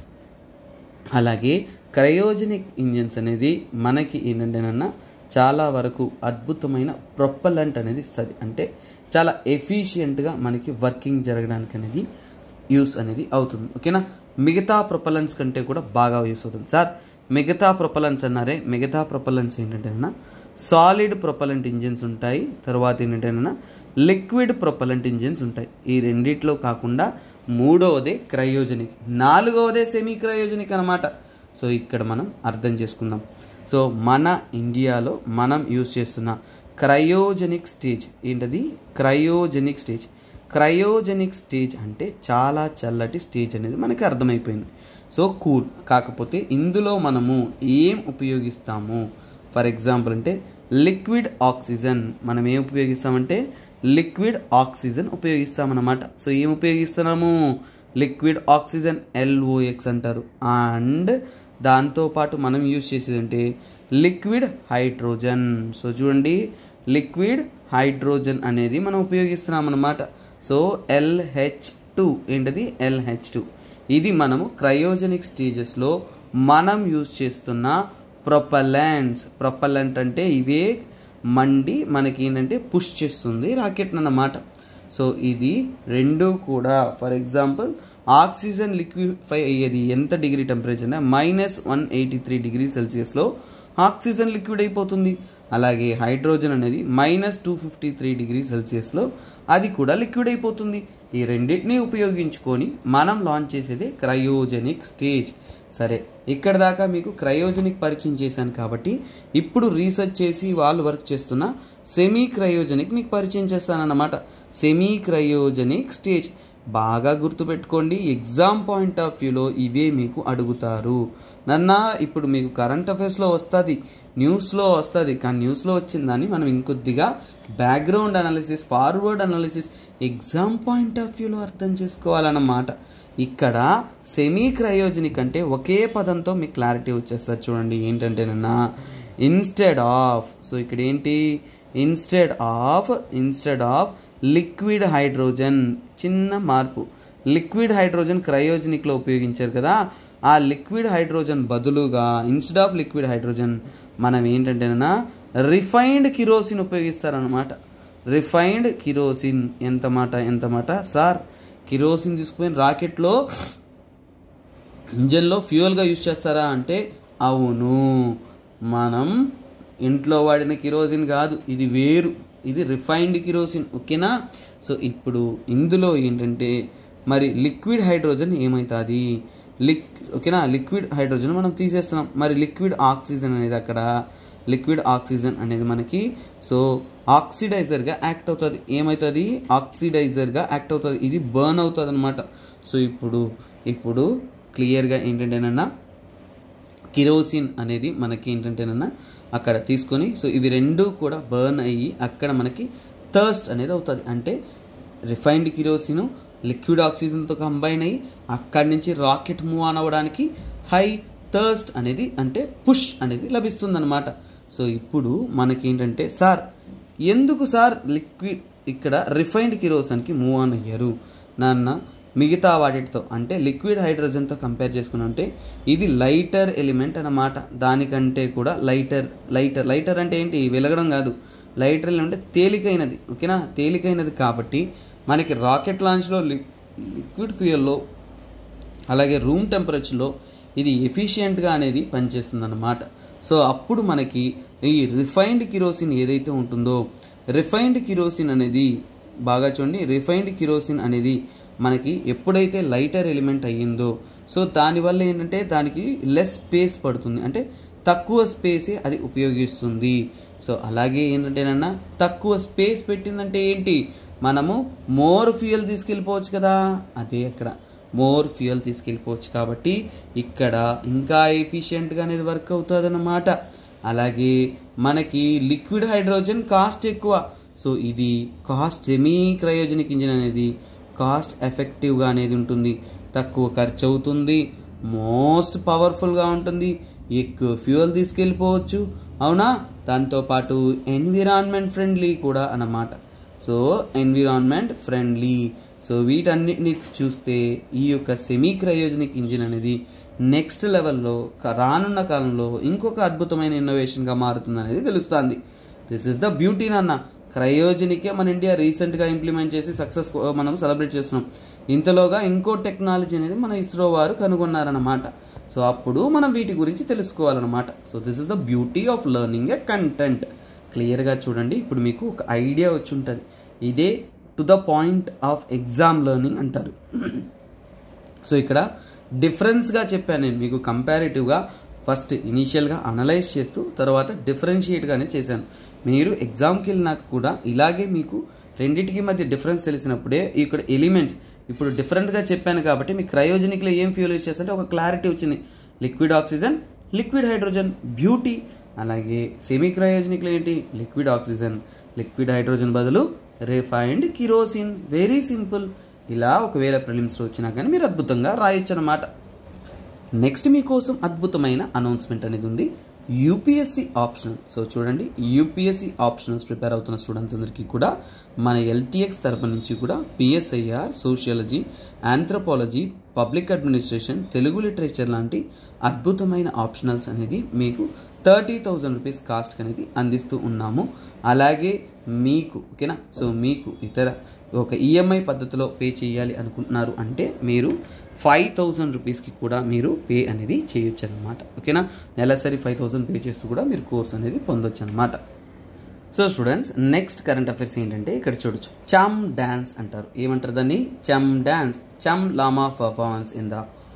Speaker 1: అలాగే క్రయోజెనిక్ ఇంజిన్స్ అనేది మనకి ఏంటంటేనన్నా చాలా వరకు అద్భుతమైన ప్రొప్పలంట్ అనేది ఇస్తుంది అంటే చాలా ఎఫిషియెంట్గా మనకి వర్కింగ్ జరగడానికి అనేది యూస్ అనేది అవుతుంది ఓకేనా మిగతా ప్రొపలెంట్స్ కంటే కూడా బాగా యూస్ అవుతుంది సార్ మిగతా ప్రొపలెంట్స్ అన్నారే మిగతా ప్రొపలెంట్స్ ఏంటంటేనా సాలిడ్ ప్రొపలెంట్ ఇంజిన్స్ ఉంటాయి తర్వాత ఏంటంటేనా లిక్విడ్ ప్రొపలెంట్ ఇంజిన్స్ ఉంటాయి ఈ రెండిట్లో కాకుండా మూడవదే క్రయోజనిక్ నాలుగవదే సెమీ క్రయోజనిక్ అనమాట సో ఇక్కడ మనం అర్థం చేసుకుందాం సో మన ఇండియాలో మనం యూజ్ చేస్తున్న క్రయోజనిక్ స్టేజ్ ఏంటది క్రయోజనిక్ స్టేజ్ క్రయోజనిక్ స్టేజ్ అంటే చాలా చల్లటి స్టేజ్ అనేది మనకి అర్థమైపోయింది సో కూల్ కాకపోతే ఇందులో మనము ఏం ఉపయోగిస్తాము ఫర్ ఎగ్జాంపుల్ అంటే లిక్విడ్ ఆక్సిజన్ మనం ఏం ఉపయోగిస్తామంటే లిక్విడ్ ఆక్సిజన్ ఉపయోగిస్తామన్నమాట సో ఏం ఉపయోగిస్తున్నాము లిక్విడ్ ఆక్సిజన్ ఎల్ఓఎక్స్ అంటారు అండ్ దాంతోపాటు మనం యూజ్ చేసేది అంటే లిక్విడ్ హైడ్రోజన్ సో చూడండి లిక్విడ్ హైడ్రోజన్ అనేది మనం ఉపయోగిస్తున్నాం అన్నమాట సో ఎల్హెచ్ టూ ఏంటది ఎల్హెచ్ టూ ఇది మనము క్రయోజనిక్ స్టేజెస్లో మనం యూజ్ చేస్తున్న ప్రొపలెంట్స్ ప్రొపలెంట్ అంటే ఇవే మండి మనకి ఏంటంటే పుష్ చేస్తుంది రాకెట్ అన్నమాట సో ఇది రెండు కూడా ఫర్ ఎగ్జాంపుల్ ఆక్సిజన్ లిక్విఫై అయ్యేది ఎంత degree temperature minus one eighty three degree సెల్సియస్లో ఆక్సిజన్ లిక్విడ్ అయిపోతుంది అలాగే హైడ్రోజన్ అనేది minus two fifty three degree సెల్సియస్లో అది కూడా లిక్విడ్ అయిపోతుంది ఈ రెండింటిని ఉపయోగించుకొని మనం లాంచ్ చేసేదే క్రయోజెనిక్ స్టేజ్ సరే ఇక్కడ దాకా మీకు క్రయోజెనిక్ పరిచయం చేశాను కాబట్టి ఇప్పుడు రీసెర్చ్ చేసి వాళ్ళు వర్క్ చేస్తున్న సెమీ క్రయోజెనిక్ మీకు పరిచయం చేస్తానన్నమాట సెమీ క్రయోజెనిక్ స్టేజ్ బాగా గుర్తుపెట్టుకోండి ఎగ్జామ్ పాయింట్ ఆఫ్ వ్యూలో ఇవే మీకు అడుగుతారు నన్న ఇప్పుడు మీకు కరెంట్ అఫైర్స్లో వస్తుంది న్యూస్లో వస్తుంది కానీ న్యూస్లో వచ్చిందని మనం ఇంకొద్దిగా background analysis forward analysis exam point of వ్యూలో అర్థం చేసుకోవాలన్నమాట ఇక్కడ సెమీ క్రయోజనిక్ అంటే ఒకే పదంతో మీకు క్లారిటీ వచ్చేస్తుంది చూడండి ఏంటంటేనన్నా ఇన్స్టెడ్ ఆఫ్ సో ఇక్కడ ఏంటి instead of instead of liquid hydrogen చిన్న మార్పు లిక్విడ్ హైడ్రోజన్ క్రయోజనిక్లో ఉపయోగించారు కదా ఆ లిక్విడ్ హైడ్రోజన్ బదులుగా ఇన్స్టెడ్ ఆఫ్ లిక్విడ్ హైడ్రోజన్ మనం ఏంటంటేనా రిఫైన్డ్ కిరోసిన్ ఉపయోగిస్తారనమాట రిఫైన్డ్ కిరోసిన్ ఎంత మాట ఎంత మాట సార్ కిరోసిన్ తీసుకుపోయిన రాకెట్లో ఇంజన్లో ఫ్యూయల్గా యూజ్ చేస్తారా అంటే అవును మనం ఇంట్లో వాడిన కిరోసిన్ కాదు ఇది వేరు ఇది రిఫైన్డ్ కిరోసిన్ ఓకేనా సో ఇప్పుడు ఇందులో ఏంటంటే మరి లిక్విడ్ హైడ్రోజన్ ఏమవుతుంది లిక్ ఓకేనా లిక్విడ్ హైడ్రోజన్ మనం తీసేస్తున్నాం మరి లిక్విడ్ ఆక్సిజన్ అనేది అక్కడ లిక్విడ్ ఆక్సిజన్ అనేది మనకి సో ఆక్సిడైజర్గా యాక్ట్ అవుతుంది ఏమవుతుంది ఆక్సిడైజర్గా యాక్ట్ అవుతుంది ఇది బర్న్ అవుతుంది అనమాట సో ఇప్పుడు ఇప్పుడు క్లియర్గా ఏంటంటేనన్నా కిరోసిన్ అనేది మనకి ఏంటంటేనన్నా అక్కడ తీసుకొని సో ఇవి రెండు కూడా బర్న్ అయ్యి అక్కడ మనకి థర్స్ట్ అనేది అవుతుంది అంటే రిఫైన్డ్ కిరోసిన్ లిక్విడ్ ఆక్సిజన్తో కంబైన్ అయ్యి అక్కడి నుంచి రాకెట్ మూవ్ ఆన్ అవ్వడానికి హై థర్స్ట్ అనేది అంటే పుష్ అనేది లభిస్తుందన్నమాట సో ఇప్పుడు మనకి ఏంటంటే సార్ ఎందుకు సార్ లిక్విడ్ ఇక్కడ రిఫైన్డ్ కిరోసన్కి మూవ్ ఆన్ అయ్యారు నాన్న మిగతా వాటితో అంటే లిక్విడ్ హైడ్రోజన్తో కంపేర్ చేసుకున్నంటే ఇది లైటర్ ఎలిమెంట్ అన్నమాట దానికంటే కూడా లైటర్ లైటర్ లైటర్ అంటే ఏంటి వెలగడం కాదు లైటర్ ఎలిమెంట్ అంటే తేలికైనది ఓకేనా తేలికైనది కాబట్టి మనకి రాకెట్ లాంచ్లో లిక్విడ్ ఫ్యూయల్లో అలాగే రూమ్ టెంపరేచర్లో ఇది ఎఫిషియెంట్గా అనేది పనిచేస్తుంది అన్నమాట సో అప్పుడు మనకి ఈ రిఫైన్డ్ కిరోసిన్ ఏదైతే ఉంటుందో రిఫైన్డ్ కిరోసిన్ అనేది బాగా చూడండి రిఫైన్డ్ కిరోసిన్ అనేది మనకి ఎప్పుడైతే లైటర్ ఎలిమెంట్ అయ్యిందో సో దానివల్ల ఏంటంటే దానికి లెస్ స్పేస్ పడుతుంది అంటే తక్కువ స్పేసే అది ఉపయోగిస్తుంది సో అలాగే ఏంటంటేనన్నా తక్కువ స్పేస్ పెట్టిందంటే ఏంటి మనము మోర్ ఫ్యూయల్ తీసుకెళ్ళిపోవచ్చు కదా అదే అక్కడ మోర్ ఫ్యూయల్ తీసుకెళ్ళిపోవచ్చు కాబట్టి ఇక్కడ ఇంకా ఎఫిషియెంట్గా అనేది వర్క్ అవుతుంది అన్నమాట అలాగే మనకి లిక్విడ్ హైడ్రోజన్ కాస్ట్ ఎక్కువ సో ఇది కాస్ట్ సెమీ క్రయోజనిక్ ఇంజిన్ అనేది కాస్ట్ ఎఫెక్టివ్గా అనేది ఉంటుంది తక్కువ ఖర్చు అవుతుంది మోస్ట్ పవర్ఫుల్గా ఉంటుంది ఎక్కువ ఫ్యూయల్ తీసుకెళ్ళిపోవచ్చు అవునా దాంతోపాటు ఎన్విరాన్మెంట్ ఫ్రెండ్లీ కూడా అన్నమాట సో ఎన్విరాన్మెంట్ ఫ్రెండ్లీ సో వీటన్నిటిని చూస్తే ఈ యొక్క సెమీ క్రయోజనిక్ ఇంజిన్ అనేది నెక్స్ట్ లెవెల్లో క- రానున్న కాలంలో ఇంకొక అద్భుతమైన ఇన్నోవేషన్గా మారుతుంది అనేది తెలుస్తుంది దిస్ ఇస్ ద బ్యూటీ నాన్న క్రయోజనికే మన ఇండియా రీసెంట్గా ఇంప్లిమెంట్ చేసి సక్సెస్ మనం సెలబ్రేట్ చేస్తున్నాం ఇంతలోగా ఇంకో టెక్నాలజీ అనేది మన ఇస్రో వారు కనుగొన్నారన్నమాట సో అప్పుడు మనం వీటి గురించి తెలుసుకోవాలన్నమాట so this is the beauty of learning a content క్లియర్గా చూడండి ఇప్పుడు మీకు ఒక ఐడియా వచ్చి ఉంటుంది ఇదే to the point of exam learning అంటారు సో ఇక్కడ డిఫరెన్స్గా చెప్పాను నేను మీకు కంపారిటివ్గా ఫస్ట్ ఇనీషియల్గా అనలైజ్ చేస్తూ తర్వాత డిఫరెన్షియేట్గానే చేశాను మీరు ఎగ్జామ్కి వెళ్ళినాక కూడా ఇలాగే మీకు రెండింటికి మధ్య డిఫరెన్స్ తెలిసినప్పుడే ఇక్కడ ఎలిమెంట్స్ ఇప్పుడు డిఫరెంట్గా చెప్పాను కాబట్టి మీకు క్రయోజనిక్లో ఏం ఫ్యూల్ యూజ్ చేస్తుంటే ఒక క్లారిటీ వచ్చింది liquid oxygen liquid hydrogen beauty అలాగే సెమీ క్రయోజనిక్లో ఏంటి లిక్విడ్ ఆక్సిజన్ లిక్విడ్ హైడ్రోజన్ బదులు రిఫైన్డ్ కిరోసిన్ వెరీ సింపుల్ ఇలా ఒకవేళ ప్రిలిమ్స్లో వచ్చినా కానీ మీరు అద్భుతంగా రాయొచ్చు అనమాట నెక్స్ట్ మీకోసం అద్భుతమైన అనౌన్స్మెంట్ అనేది ఉంది యూపీఎస్సి ఆప్షనల్ సో చూడండి యూపీఎస్సి ఆప్షనల్స్ ప్రిపేర్ అవుతున్న స్టూడెంట్స్ అందరికీ కూడా మన ఎల్టీఎక్స్ తరపు నుంచి కూడా P S I R sociology anthropology public administration Telugu literature లాంటి అద్భుతమైన ఆప్షనల్స్ అనేది మీకు థర్టీ థౌజండ్ రూపీస్ కాస్ట్ అనేది అందిస్తూ ఉన్నాము అలాగే మీకు ఓకేనా సో మీకు ఇతర ఒక ఈఎంఐ పద్ధతిలో పే చేయాలి అనుకుంటున్నారు అంటే మీరు ఫైవ్ థౌజండ్ రూపీస్కి కూడా మీరు పే అనేది చేయొచ్చు అనమాట ఓకేనా నెలసరి ఫైవ్ థౌజండ్ పే చేస్తూ కూడా మీరు కోర్స్ అనేది పొందొచ్చు అనమాట so students next current affairs ఏంటంటే ఇక్కడ చూడొచ్చు చమ్ డ్యాన్స్ అంటారు ఏమంటారు దాన్ని చమ్ dance Cham lama performance in the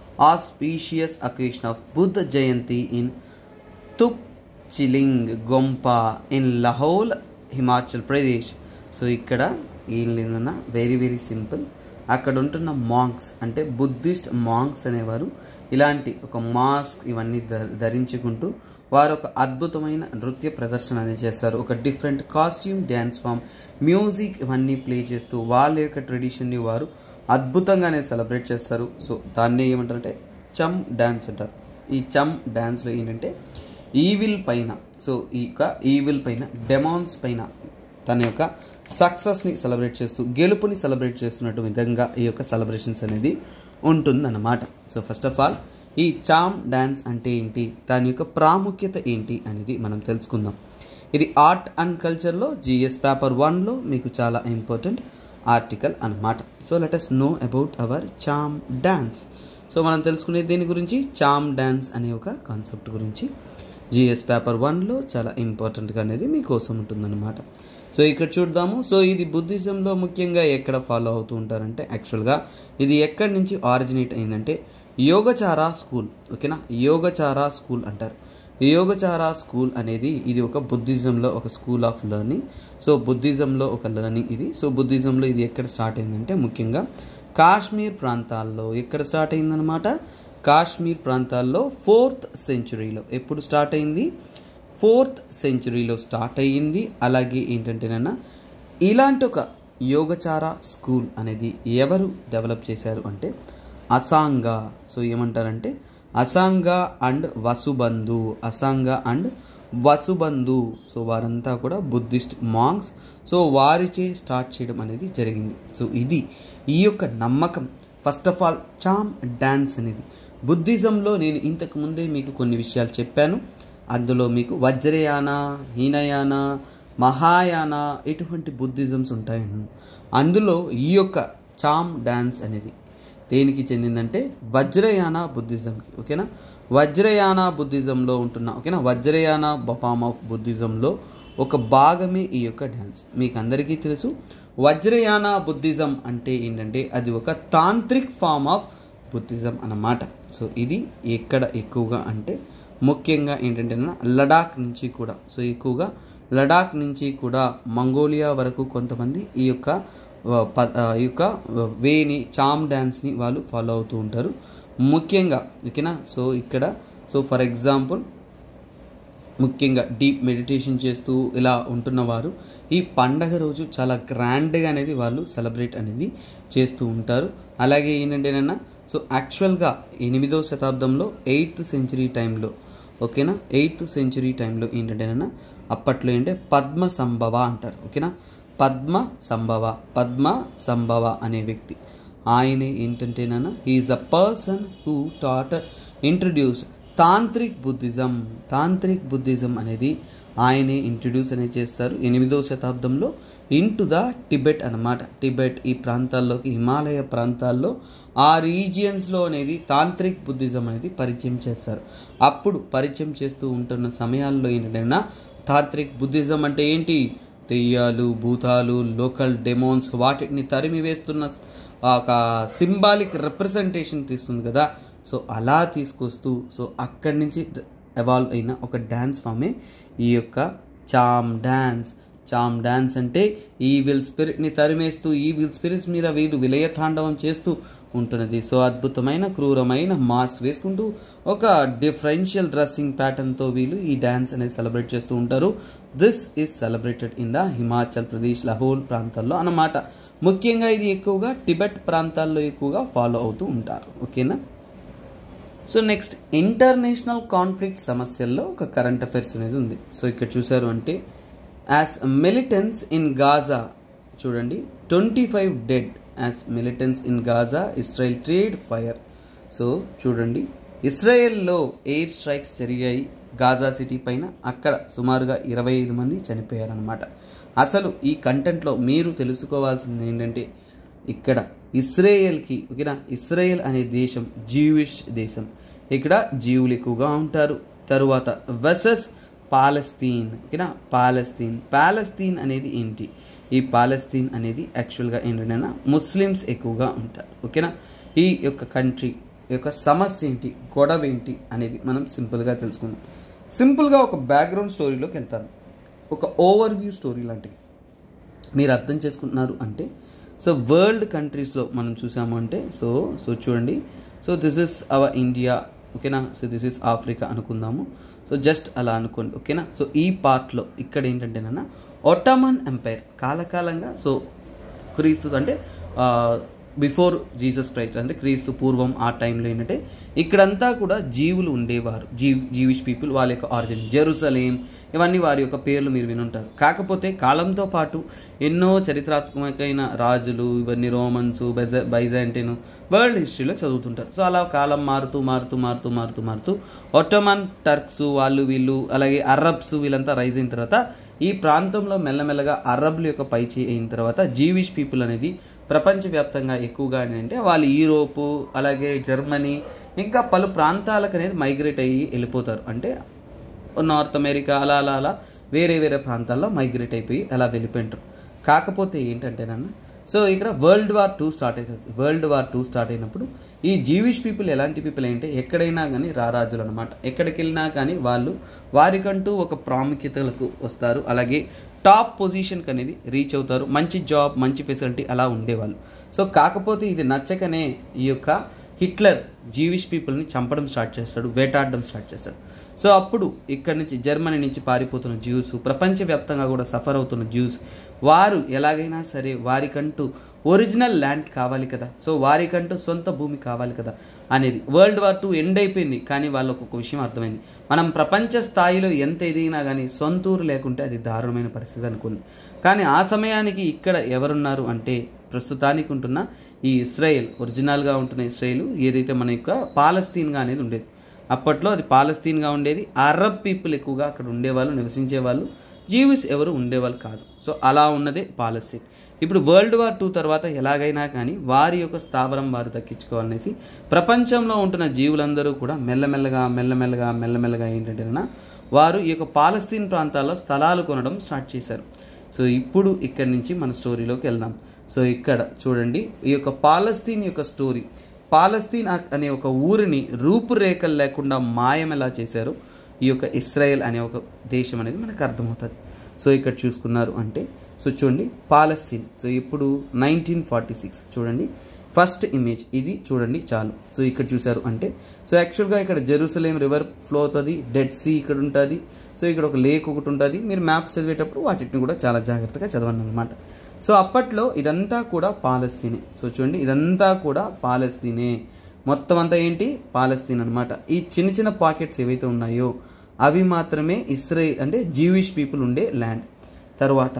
Speaker 1: auspicious occasion of Buddha Jayanti in Tupchiling Gompa in Lahaul Himachal Pradesh so ఇక్కడ ఏం లేదన్న వెరీ వెరీ సింపుల్ అక్కడ ఉంటున్న మాంక్స్ అంటే బుద్ధిస్ట్ మాంక్స్ అనేవారు ఇలాంటి ఒక మాస్క్ ఇవన్నీ ధ- ధరించుకుంటూ వారు ఒక అద్భుతమైన నృత్య ప్రదర్శన అనేది చేస్తారు ఒక different costume dance form music ఇవన్నీ ప్లే చేస్తూ వాళ్ళ యొక్క ట్రెడిషన్ని వారు అద్భుతంగానే సెలబ్రేట్ చేస్తారు సో దాన్ని ఏమంటారంటే చమ్ డ్యాన్స్ అంటారు ఈ చమ్ డ్యాన్స్లో ఏంటంటే ఈవిల్ పైన సో ఈ యొక్క ఈవిల్ పైన డెమాన్స్ పైన తన యొక్క సక్సెస్ని సెలబ్రేట్ చేస్తూ గెలుపుని సెలబ్రేట్ చేస్తున్నట్టు విధంగా ఈ యొక్క సెలబ్రేషన్స్ అనేది ఉంటుందన్నమాట సో ఫస్ట్ ఆఫ్ ఆల్ ఈ చామ్ డ్యాన్స్ అంటే ఏంటి దాని యొక్క ప్రాముఖ్యత ఏంటి అనేది మనం తెలుసుకుందాం ఇది ఆర్ట్ అండ్ కల్చర్లో జిఎస్ పేపర్ వన్లో మీకు చాలా ఇంపార్టెంట్ ఆర్టికల్ అన్నమాట so let us know about our Cham dance so మనం తెలుసుకునే దీని గురించి చామ్ డ్యాన్స్ అనే ఒక కాన్సెప్ట్ గురించి జిఎస్ పేపర్ వన్లో చాలా ఇంపార్టెంట్గా అనేది మీకోసం ఉంటుందన్నమాట సో ఇక్కడ చూద్దాము సో ఇది బుద్ధిజంలో ముఖ్యంగా ఎక్కడ ఫాలో అవుతూ ఉంటారంటే యాక్చువల్గా ఇది ఎక్కడి నుంచి ఆరిజినేట్ అయిందంటే యోగచారా స్కూల్ ఓకేనా యోగచారా స్కూల్ అంటారు యోగచారా స్కూల్ అనేది ఇది ఒక బుద్ధిజంలో ఒక స్కూల్ ఆఫ్ లెర్నింగ్ సో బుద్ధిజంలో ఒక లెర్నింగ్ ఇది సో బుద్ధిజంలో ఇది ఎక్కడ స్టార్ట్ అయిందంటే ముఖ్యంగా కాశ్మీర్ ప్రాంతాల్లో ఎక్కడ స్టార్ట్ అయిందనమాట కాశ్మీర్ ప్రాంతాల్లో ఫోర్త్ సెంచురీలో ఎప్పుడు స్టార్ట్ అయింది ఫోర్త్ సెంచురీలో స్టార్ట్ అయ్యింది అలాగే ఏంటంటేనన్నా ఇలాంటి ఒక యోగచార స్కూల్ అనేది ఎవరు డెవలప్ చేశారు అంటే అసాంగ సో ఏమంటారంటే Asanga and Vasubandhu Asanga and Vasubandhu so వారంతా కూడా బుద్ధిస్ట్ మాంగ్స్ సో వారిచే స్టార్ట్ చేయడం అనేది జరిగింది సో ఇది ఈ యొక్క నమ్మకం first of all Cham dance అనేది బుద్ధిజంలో నేను ఇంతకు ముందే మీకు కొన్ని విషయాలు చెప్పాను అందులో మీకు వజ్రయాన హీనయాన మహాయాన ఎటువంటి బుద్ధిజమ్స్ ఉంటాయండి అందులో ఈ యొక్క చామ్ డ్యాన్స్ అనేది దేనికి చెందిందంటే వజ్రయాన బుద్ధిజంకి ఓకేనా వజ్రయాన బుద్ధిజంలో ఉంటున్న ఓకేనా వజ్రయాన ఫామ్ ఆఫ్ బుద్ధిజంలో ఒక భాగమే ఈ యొక్క డ్యాన్స్ మీకు అందరికీ తెలుసు వజ్రయాన బుద్ధిజం అంటే ఏంటంటే అది ఒక తాంత్రిక్ ఫామ్ ఆఫ్ బుద్ధిజం అన్నమాట సో ఇది ఎక్కడ ఎక్కువగా అంటే ముఖ్యంగా ఏంటంటే లడాక్ నుంచి కూడా సో ఎక్కువగా లడాక్ నుంచి కూడా మంగోలియా వరకు కొంతమంది ఈ యొక్క ఆ, ప- ఆ, ఈ యొక్క వేని చామ్ డ్యాన్స్ని వాళ్ళు ఫాలో అవుతూ ఉంటారు ముఖ్యంగా ఓకేనా సో ఇక్కడ సో ఫర్ ఎగ్జాంపుల్ ముఖ్యంగా డీప్ మెడిటేషన్ చేస్తూ ఇలా ఉంటున్న వారు ఈ పండగ రోజు చాలా గ్రాండ్గా అనేది వాళ్ళు సెలబ్రేట్ అనేది చేస్తూ ఉంటారు అలాగే ఏంటంటేనన్నా సో యాక్చువల్గా ఎనిమిదో శతాబ్దంలో ఎయిత్ సెంచరీ టైంలో ఓకేనా ఎయిత్ సెంచరీ టైంలో ఏంటంటేనన్నా అప్పట్లో ఏంటంటే పద్మ సంభవ అంటారు ఓకేనా పద్మ సంభవ పద్మ సంభవ అనే వ్యక్తి ఆయనే ఏంటంటేనన్నా he is the person who taught introduce tantric Buddhism tantric Buddhism అనేది ఆయనే ఇంట్రడ్యూస్ అనేది చేస్తారు ఎనిమిదవ శతాబ్దంలో ఇంటు ద టిబెట్ అన్నమాట టిబెట్ ఈ ప్రాంతాల్లోకి హిమాలయ ప్రాంతాల్లో ఆ రీజియన్స్లో అనేది తాంత్రిక్ బుద్ధిజం అనేది పరిచయం చేస్తారు అప్పుడు పరిచయం చేస్తూ ఉంటున్న సమయాల్లో ఏంటంటే తాంత్రిక్ బుద్ధిజం అంటే ఏంటి దెయ్యాలు భూతాలు లోకల్ డెమోన్స్ వాటిని తరిమి వేస్తున్న ఒక సింబాలిక్ రిప్రజెంటేషన్ తీస్తుంది కదా సో అలా తీసుకొస్తూ సో అక్కడి నుంచి ఎవాల్వ్ అయిన ఒక డ్యాన్స్ ఫామే ఈ యొక్క చామ్ డ్యాన్స్ చామ్ డ్యాన్స్ అంటే ఈవిల్ స్పిరిట్ని తరిమేస్తూ ఈవిల్ స్పిరిట్స్ మీద వీళ్ళు విలయతాండవం చేస్తూ ఉంటున్నది సో అద్భుతమైన క్రూరమైన మాస్ వేసుకుంటూ ఒక డిఫరెన్షియల్ డ్రెస్సింగ్ ప్యాటర్న్తో వీళ్ళు ఈ డ్యాన్స్ అనేది సెలబ్రేట్ చేస్తూ ఉంటారు this is celebrated in the Himachal Pradesh Lahaul ప్రాంతాల్లో అన్నమాట ముఖ్యంగా ఇది ఎక్కువగా టిబెట్ ప్రాంతాల్లో ఎక్కువగా ఫాలో అవుతూ ఉంటారు ఓకేనా సో నెక్స్ట్ ఇంటర్నేషనల్ కాన్ఫ్లిక్ట్ సమస్యల్లో ఒక కరెంట్ అఫైర్స్ అనేది ఉంది సో ఇక్కడ చూసారు అంటే యాజ్ మిలిటెన్స్ ఇన్ గాజా చూడండి twenty five dead as militants in Gaza Israel trade fire so చూడండి ఇస్రాయెల్లో ఎయిర్ స్ట్రైక్స్ జరిగాయి గాజా సిటీ పైన అక్కడ సుమారుగా ఇరవై ఐదు మంది చనిపోయారనమాట అసలు ఈ కంటెంట్లో మీరు తెలుసుకోవాల్సింది ఏంటంటే ఇక్కడ ఇస్రాయేల్కి ఓకేనా ఇస్రాయేల్ అనే దేశం జీవిష్ దేశం ఇక్కడ జీవులు ఎక్కువగా ఉంటారు తరువాత వెసస్ పాలస్తీన్ ఓకేనా పాలస్తీన్ పాలస్తీన్ అనేది ఏంటి ఈ పాలస్తీన్ అనేది యాక్చువల్గా ఏంటంటే ముస్లిమ్స్ ఎక్కువగా ఉంటారు ఓకేనా ఈ యొక్క కంట్రీ యొక్క సమస్య ఏంటి గొడవ ఏంటి అనేది మనం సింపుల్గా తెలుసుకుందాం సింపుల్గా ఒక బ్యాక్గ్రౌండ్ స్టోరీలోకి వెళ్తాను ఒక ఓవర్ వ్యూ స్టోరీ లాంటిది మీరు అర్థం చేసుకుంటున్నారు అంటే సో వరల్డ్ కంట్రీస్లో మనం చూసాము అంటే సో సో చూడండి so this is our India ఓకేనా సో దిస్ ఇస్ ఆఫ్రికా అనుకుందాము సో జస్ట్ అలా అనుకోండి ఓకేనా సో ఈ పార్ట్లో ఇక్కడ ఏంటంటేనన్నా ఒటమన్ ఎంపైర్ కాలకాలంగా సో క్రీస్తు అంటే బిఫోర్ జీసస్ క్రైస్ట్ అంటే క్రీస్తు పూర్వం ఆ టైంలో ఏంటంటే ఇక్కడంతా కూడా జీవులు ఉండేవారు జీ జీవిష్ పీపుల్ వాళ్ళ యొక్క ఆరిజిన్ జెరూసలేం ఇవన్నీ వారి యొక్క పేర్లు మీరు వినుంటారు కాకపోతే కాలంతో పాటు ఎన్నో చరిత్రాత్మకమైన రాజులు ఇవన్నీ రోమన్స్ బెజ బైజాంటిన్ వరల్డ్ హిస్టరీలో చదువుతుంటారు సో అలా కాలం మారుతూ మారుతూ మారుతూ మారుతూ మారుతూ ఒట్టమన్ టర్క్స్ వాళ్ళు వీళ్ళు అలాగే అరబ్స్ వీళ్ళంతా రైజ్ అయిన తర్వాత ఈ ప్రాంతంలో మెల్లమెల్లగా అరబ్ల యొక్క పైచే అయిన తర్వాత జీవిష్ పీపుల్ అనేది ప్రపంచవ్యాప్తంగా ఎక్కువగా ఏంటంటే వాళ్ళు యూరోపు అలాగే జర్మనీ ఇంకా పలు ప్రాంతాలకు అనేది మైగ్రేట్ అయ్యి వెళ్ళిపోతారు అంటే నార్త్ అమెరికా అలా అలా అలా వేరే వేరే ప్రాంతాల్లో మైగ్రేట్ అయిపోయి అలా వెళ్ళిపోయింటారు కాకపోతే ఏంటంటేనన్న సో ఇక్కడ వరల్డ్ వార్ టూ స్టార్ట్ అవుతుంది వరల్డ్ వార్ టూ స్టార్ట్ అయినప్పుడు ఈ జీవిష్ పీపుల్ ఎలాంటి పీపుల్ అంటే ఎక్కడైనా కానీ రారాజులు అనమాట ఎక్కడికి వెళ్ళినా కానీ వాళ్ళు వారికంటూ ఒక ప్రాముఖ్యతలకు వస్తారు అలాగే టాప్ పొజిషన్కి అనేది రీచ్ అవుతారు మంచి జాబ్ మంచి ఫెసిలిటీ అలా ఉండేవాళ్ళు సో కాకపోతే ఇది నచ్చకనే ఈ యొక్క హిట్లర్ జీవిష్ పీపుల్ని చంపడం స్టార్ట్ చేస్తాడు వేటాడడం స్టార్ట్ చేస్తాడు సో అప్పుడు ఇక్కడ నుంచి జర్మనీ నుంచి పారిపోతున్న జ్యూస్ ప్రపంచవ్యాప్తంగా కూడా సఫర్ అవుతున్న జ్యూస్ వారు ఎలాగైనా సరే వారికంటూ ఒరిజినల్ ల్యాండ్ కావాలి కదా సో వారికంటూ సొంత భూమి కావాలి కదా అనేది వరల్డ్ వార్ టూ ఎండ్ అయిపోయింది కానీ వాళ్ళకు ఒక విషయం అర్థమైంది మనం ప్రపంచ స్థాయిలో ఎంత ఎదిగినా కానీ సొంతూరు లేకుంటే అది దారుణమైన పరిస్థితి అనుకుంది కానీ ఆ సమయానికి ఇక్కడ ఎవరున్నారు అంటే ప్రస్తుతానికి ఉంటున్న ఈ ఇస్రాయేల్ ఒరిజినల్గా ఉంటున్న ఇస్రాయేల్ ఏదైతే మన యొక్క పాలస్తీన్గా అనేది ఉండేది అప్పట్లో అది పాలస్తీన్గా ఉండేది అరబ్ పీపుల్ ఎక్కువగా అక్కడ ఉండేవాళ్ళు నివసించేవాళ్ళు జీవిస్ ఎవరు ఉండేవాళ్ళు కాదు సో అలా ఉన్నదే పాలస్తీన్ ఇప్పుడు వరల్డ్ వార్ టూ తర్వాత ఎలాగైనా కానీ వారి యొక్క స్థావరం వారు దక్కించుకోవాలనేసి ప్రపంచంలో ఉంటున్న జీవులందరూ కూడా మెల్లమెల్లగా మెల్లమెల్లగా మెల్లమెల్లగా ఏంటంటేనా వారు ఈ యొక్క పాలస్తీన్ ప్రాంతాల్లో స్థలాలు కొనడం స్టార్ట్ చేశారు సో ఇప్పుడు ఇక్కడి నుంచి మన స్టోరీలోకి వెళ్దాం సో ఇక్కడ చూడండి ఈ యొక్క పాలస్తీన్ యొక్క స్టోరీ పాలస్తీన్ అనే ఒక ఊరిని రూపురేఖలు లేకుండా మాయం ఎలా చేశారు ఈ యొక్క ఇస్రాయెల్ అనే ఒక దేశం అనేది మనకు అర్థమవుతుంది సో ఇక్కడ చూసుకున్నారు అంటే సో చూడండి పాలస్తీన్ సో ఇప్పుడు నైన్టీన్ ఫార్టీ సిక్స్ చూడండి ఫస్ట్ ఇమేజ్ ఇది చూడండి చాలు సో ఇక్కడ చూశారు అంటే సో యాక్చువల్గా ఇక్కడ జెరూసలేం రివర్ ఫ్లో అవుతుంది డెడ్ సీ ఇక్కడ ఉంటుంది సో ఇక్కడ ఒక లేక్ ఒకటి ఉంటుంది మీరు మ్యాప్స్ చదివేటప్పుడు వాటిని కూడా చాలా జాగ్రత్తగా చదవండి అనమాట సో అప్పట్లో ఇదంతా కూడా పాలస్తీనే సో చూడండి ఇదంతా కూడా పాలస్తీనే మొత్తం అంతా ఏంటి పాలస్తీన్ అనమాట ఈ చిన్న చిన్న పాకెట్స్ ఏవైతే ఉన్నాయో అవి మాత్రమే ఇస్రాయి అంటే జీవిష్ పీపుల్ ఉండే ల్యాండ్ తర్వాత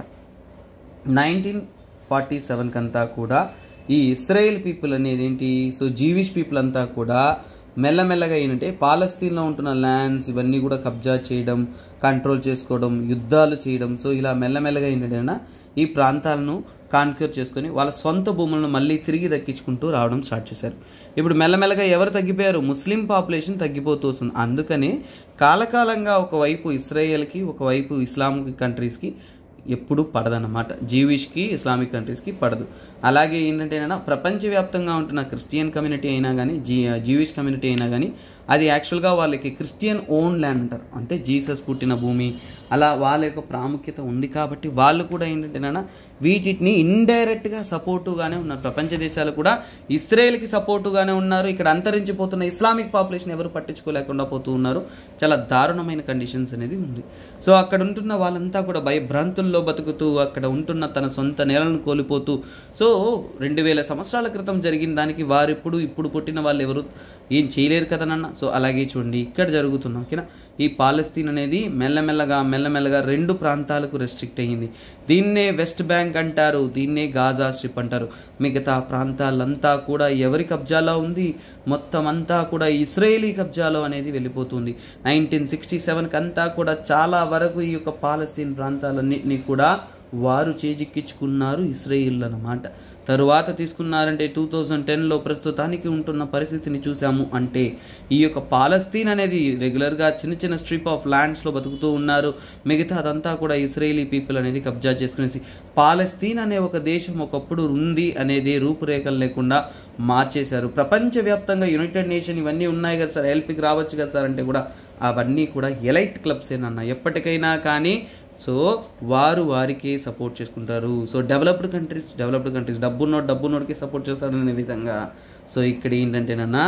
Speaker 1: నైన్టీన్ ఫార్టీ సెవెన్కి అంతా కూడా ఈ ఇస్రాయేల్ పీపుల్ అనేది ఏంటి సో జీవిష్ పీపుల్ అంతా కూడా మెల్లమెల్లగా ఏంటంటే పాలస్తీన్లో ఉంటున్న ల్యాండ్స్ ఇవన్నీ కూడా కబ్జా చేయడం కంట్రోల్ చేసుకోవడం యుద్ధాలు చేయడం సో ఇలా మెల్లమెల్లగా ఏంటంటే ఈ ప్రాంతాలను కాన్క్యూర్ చేసుకొని వాళ్ళ సొంత భూములను మళ్ళీ తిరిగి దక్కించుకుంటూ రావడం స్టార్ట్ చేశారు ఇప్పుడు మెల్లమెల్లగా ఎవరు తగ్గిపోయారు ముస్లిం పాపులేషన్ తగ్గిపోతూ వస్తుంది అందుకని కాలకాలంగా ఒకవైపు ఇస్రాయేల్కి ఒకవైపు ఇస్లామిక్ కంట్రీస్కి ఎప్పుడు పడదన్నమాట జీవిష్కి ఇస్లామిక్ కంట్రీస్కి పడదు అలాగే ఏంటంటే ప్రపంచవ్యాప్తంగా ఉంటున్న క్రిస్టియన్ కమ్యూనిటీ అయినా కానీ జీ జీవిష్ కమ్యూనిటీ అయినా కానీ అది యాక్చువల్గా వాళ్ళకి క్రిస్టియన్ ఓన్ ల్యాండ్ అంటారు అంటే జీసస్ పుట్టిన భూమి అలా వాళ్ళ యొక్క ప్రాముఖ్యత ఉంది కాబట్టి వాళ్ళు కూడా ఏంటంటే వీటిని ఇండైరెక్ట్గా సపోర్టుగానే ఉన్నారు ప్రపంచ దేశాలు కూడా ఇస్రాయేల్కి సపోర్టుగానే ఉన్నారు ఇక్కడ అంతరించిపోతున్న ఇస్లామిక్ పాపులేషన్ ఎవరు పట్టించుకోలేకుండా పోతూ ఉన్నారు చాలా దారుణమైన కండిషన్స్ అనేది ఉంది సో అక్కడ ఉంటున్న వాళ్ళంతా కూడా భయభ్రాంతుల్లో బతుకుతూ అక్కడ ఉంటున్న తన సొంత నేలను కోల్పోతూ సో రెండు వేల సంవత్సరాల క్రితం జరిగిన దానికి వారిప్పుడు ఇప్పుడు పుట్టిన వాళ్ళు ఎవరు ఏం చేయలేరు కదనన్న సో అలాగే చూడండి ఇక్కడ జరుగుతున్న ఓకేనా ఈ పాలస్తీన్ అనేది మెల్లమెల్లగా మెల్లమెల్లగా రెండు ప్రాంతాలకు రెస్ట్రిక్ట్ అయ్యింది దీన్నే వెస్ట్ బ్యాంక్ అంటారు దీన్నే గాజా స్ట్రిప్ అంటారు మిగతా ప్రాంతాలంతా కూడా ఎవరి కబ్జాలో ఉంది మొత్తం అంతా కూడా ఇస్రాయేలీ కబ్జాలో అనేది వెళ్ళిపోతుంది నైన్టీన్ సిక్స్టీ సెవెన్కి అంతా కూడా చాలా వరకు ఈ యొక్క పాలస్తీన్ ప్రాంతాలన్నింటినీ కూడా వారు చేజిక్కించుకున్నారు ఇస్రాయిల్ అన్నమాట తరువాత తీసుకున్నారంటే టూ థౌజండ్ టెన్లో ప్రస్తుతానికి ఉంటున్న పరిస్థితిని చూసాము అంటే ఈ యొక్క పాలస్తీన్ అనేది రెగ్యులర్గా చిన్న చిన్న స్ట్రిప్ ఆఫ్ ల్యాండ్స్లో బతుకుతూ ఉన్నారు మిగతా అదంతా కూడా ఇస్రాయేలీ పీపుల్ అనేది కబ్జా చేసుకునేసి పాలస్తీన్ అనే ఒక దేశం ఒకప్పుడు ఉంది అనేది రూపురేఖలు లేకుండా మార్చేశారు ప్రపంచవ్యాప్తంగా యునైటెడ్ నేషన్ ఇవన్నీ ఉన్నాయి కదా సార్ హెల్ప్కి రావచ్చు కదా సార్ అంటే కూడా అవన్నీ కూడా ఎలైట్ క్లబ్సేనన్న ఎప్పటికైనా కానీ సో వారు వారికి సపోర్ట్ చేసుకుంటారు so developed countries developed countries డబ్బున్నోడు డబ్బున్నోడికి సపోర్ట్ చేస్తారనే విధంగా సో ఇక్కడ ఏంటంటేనన్నా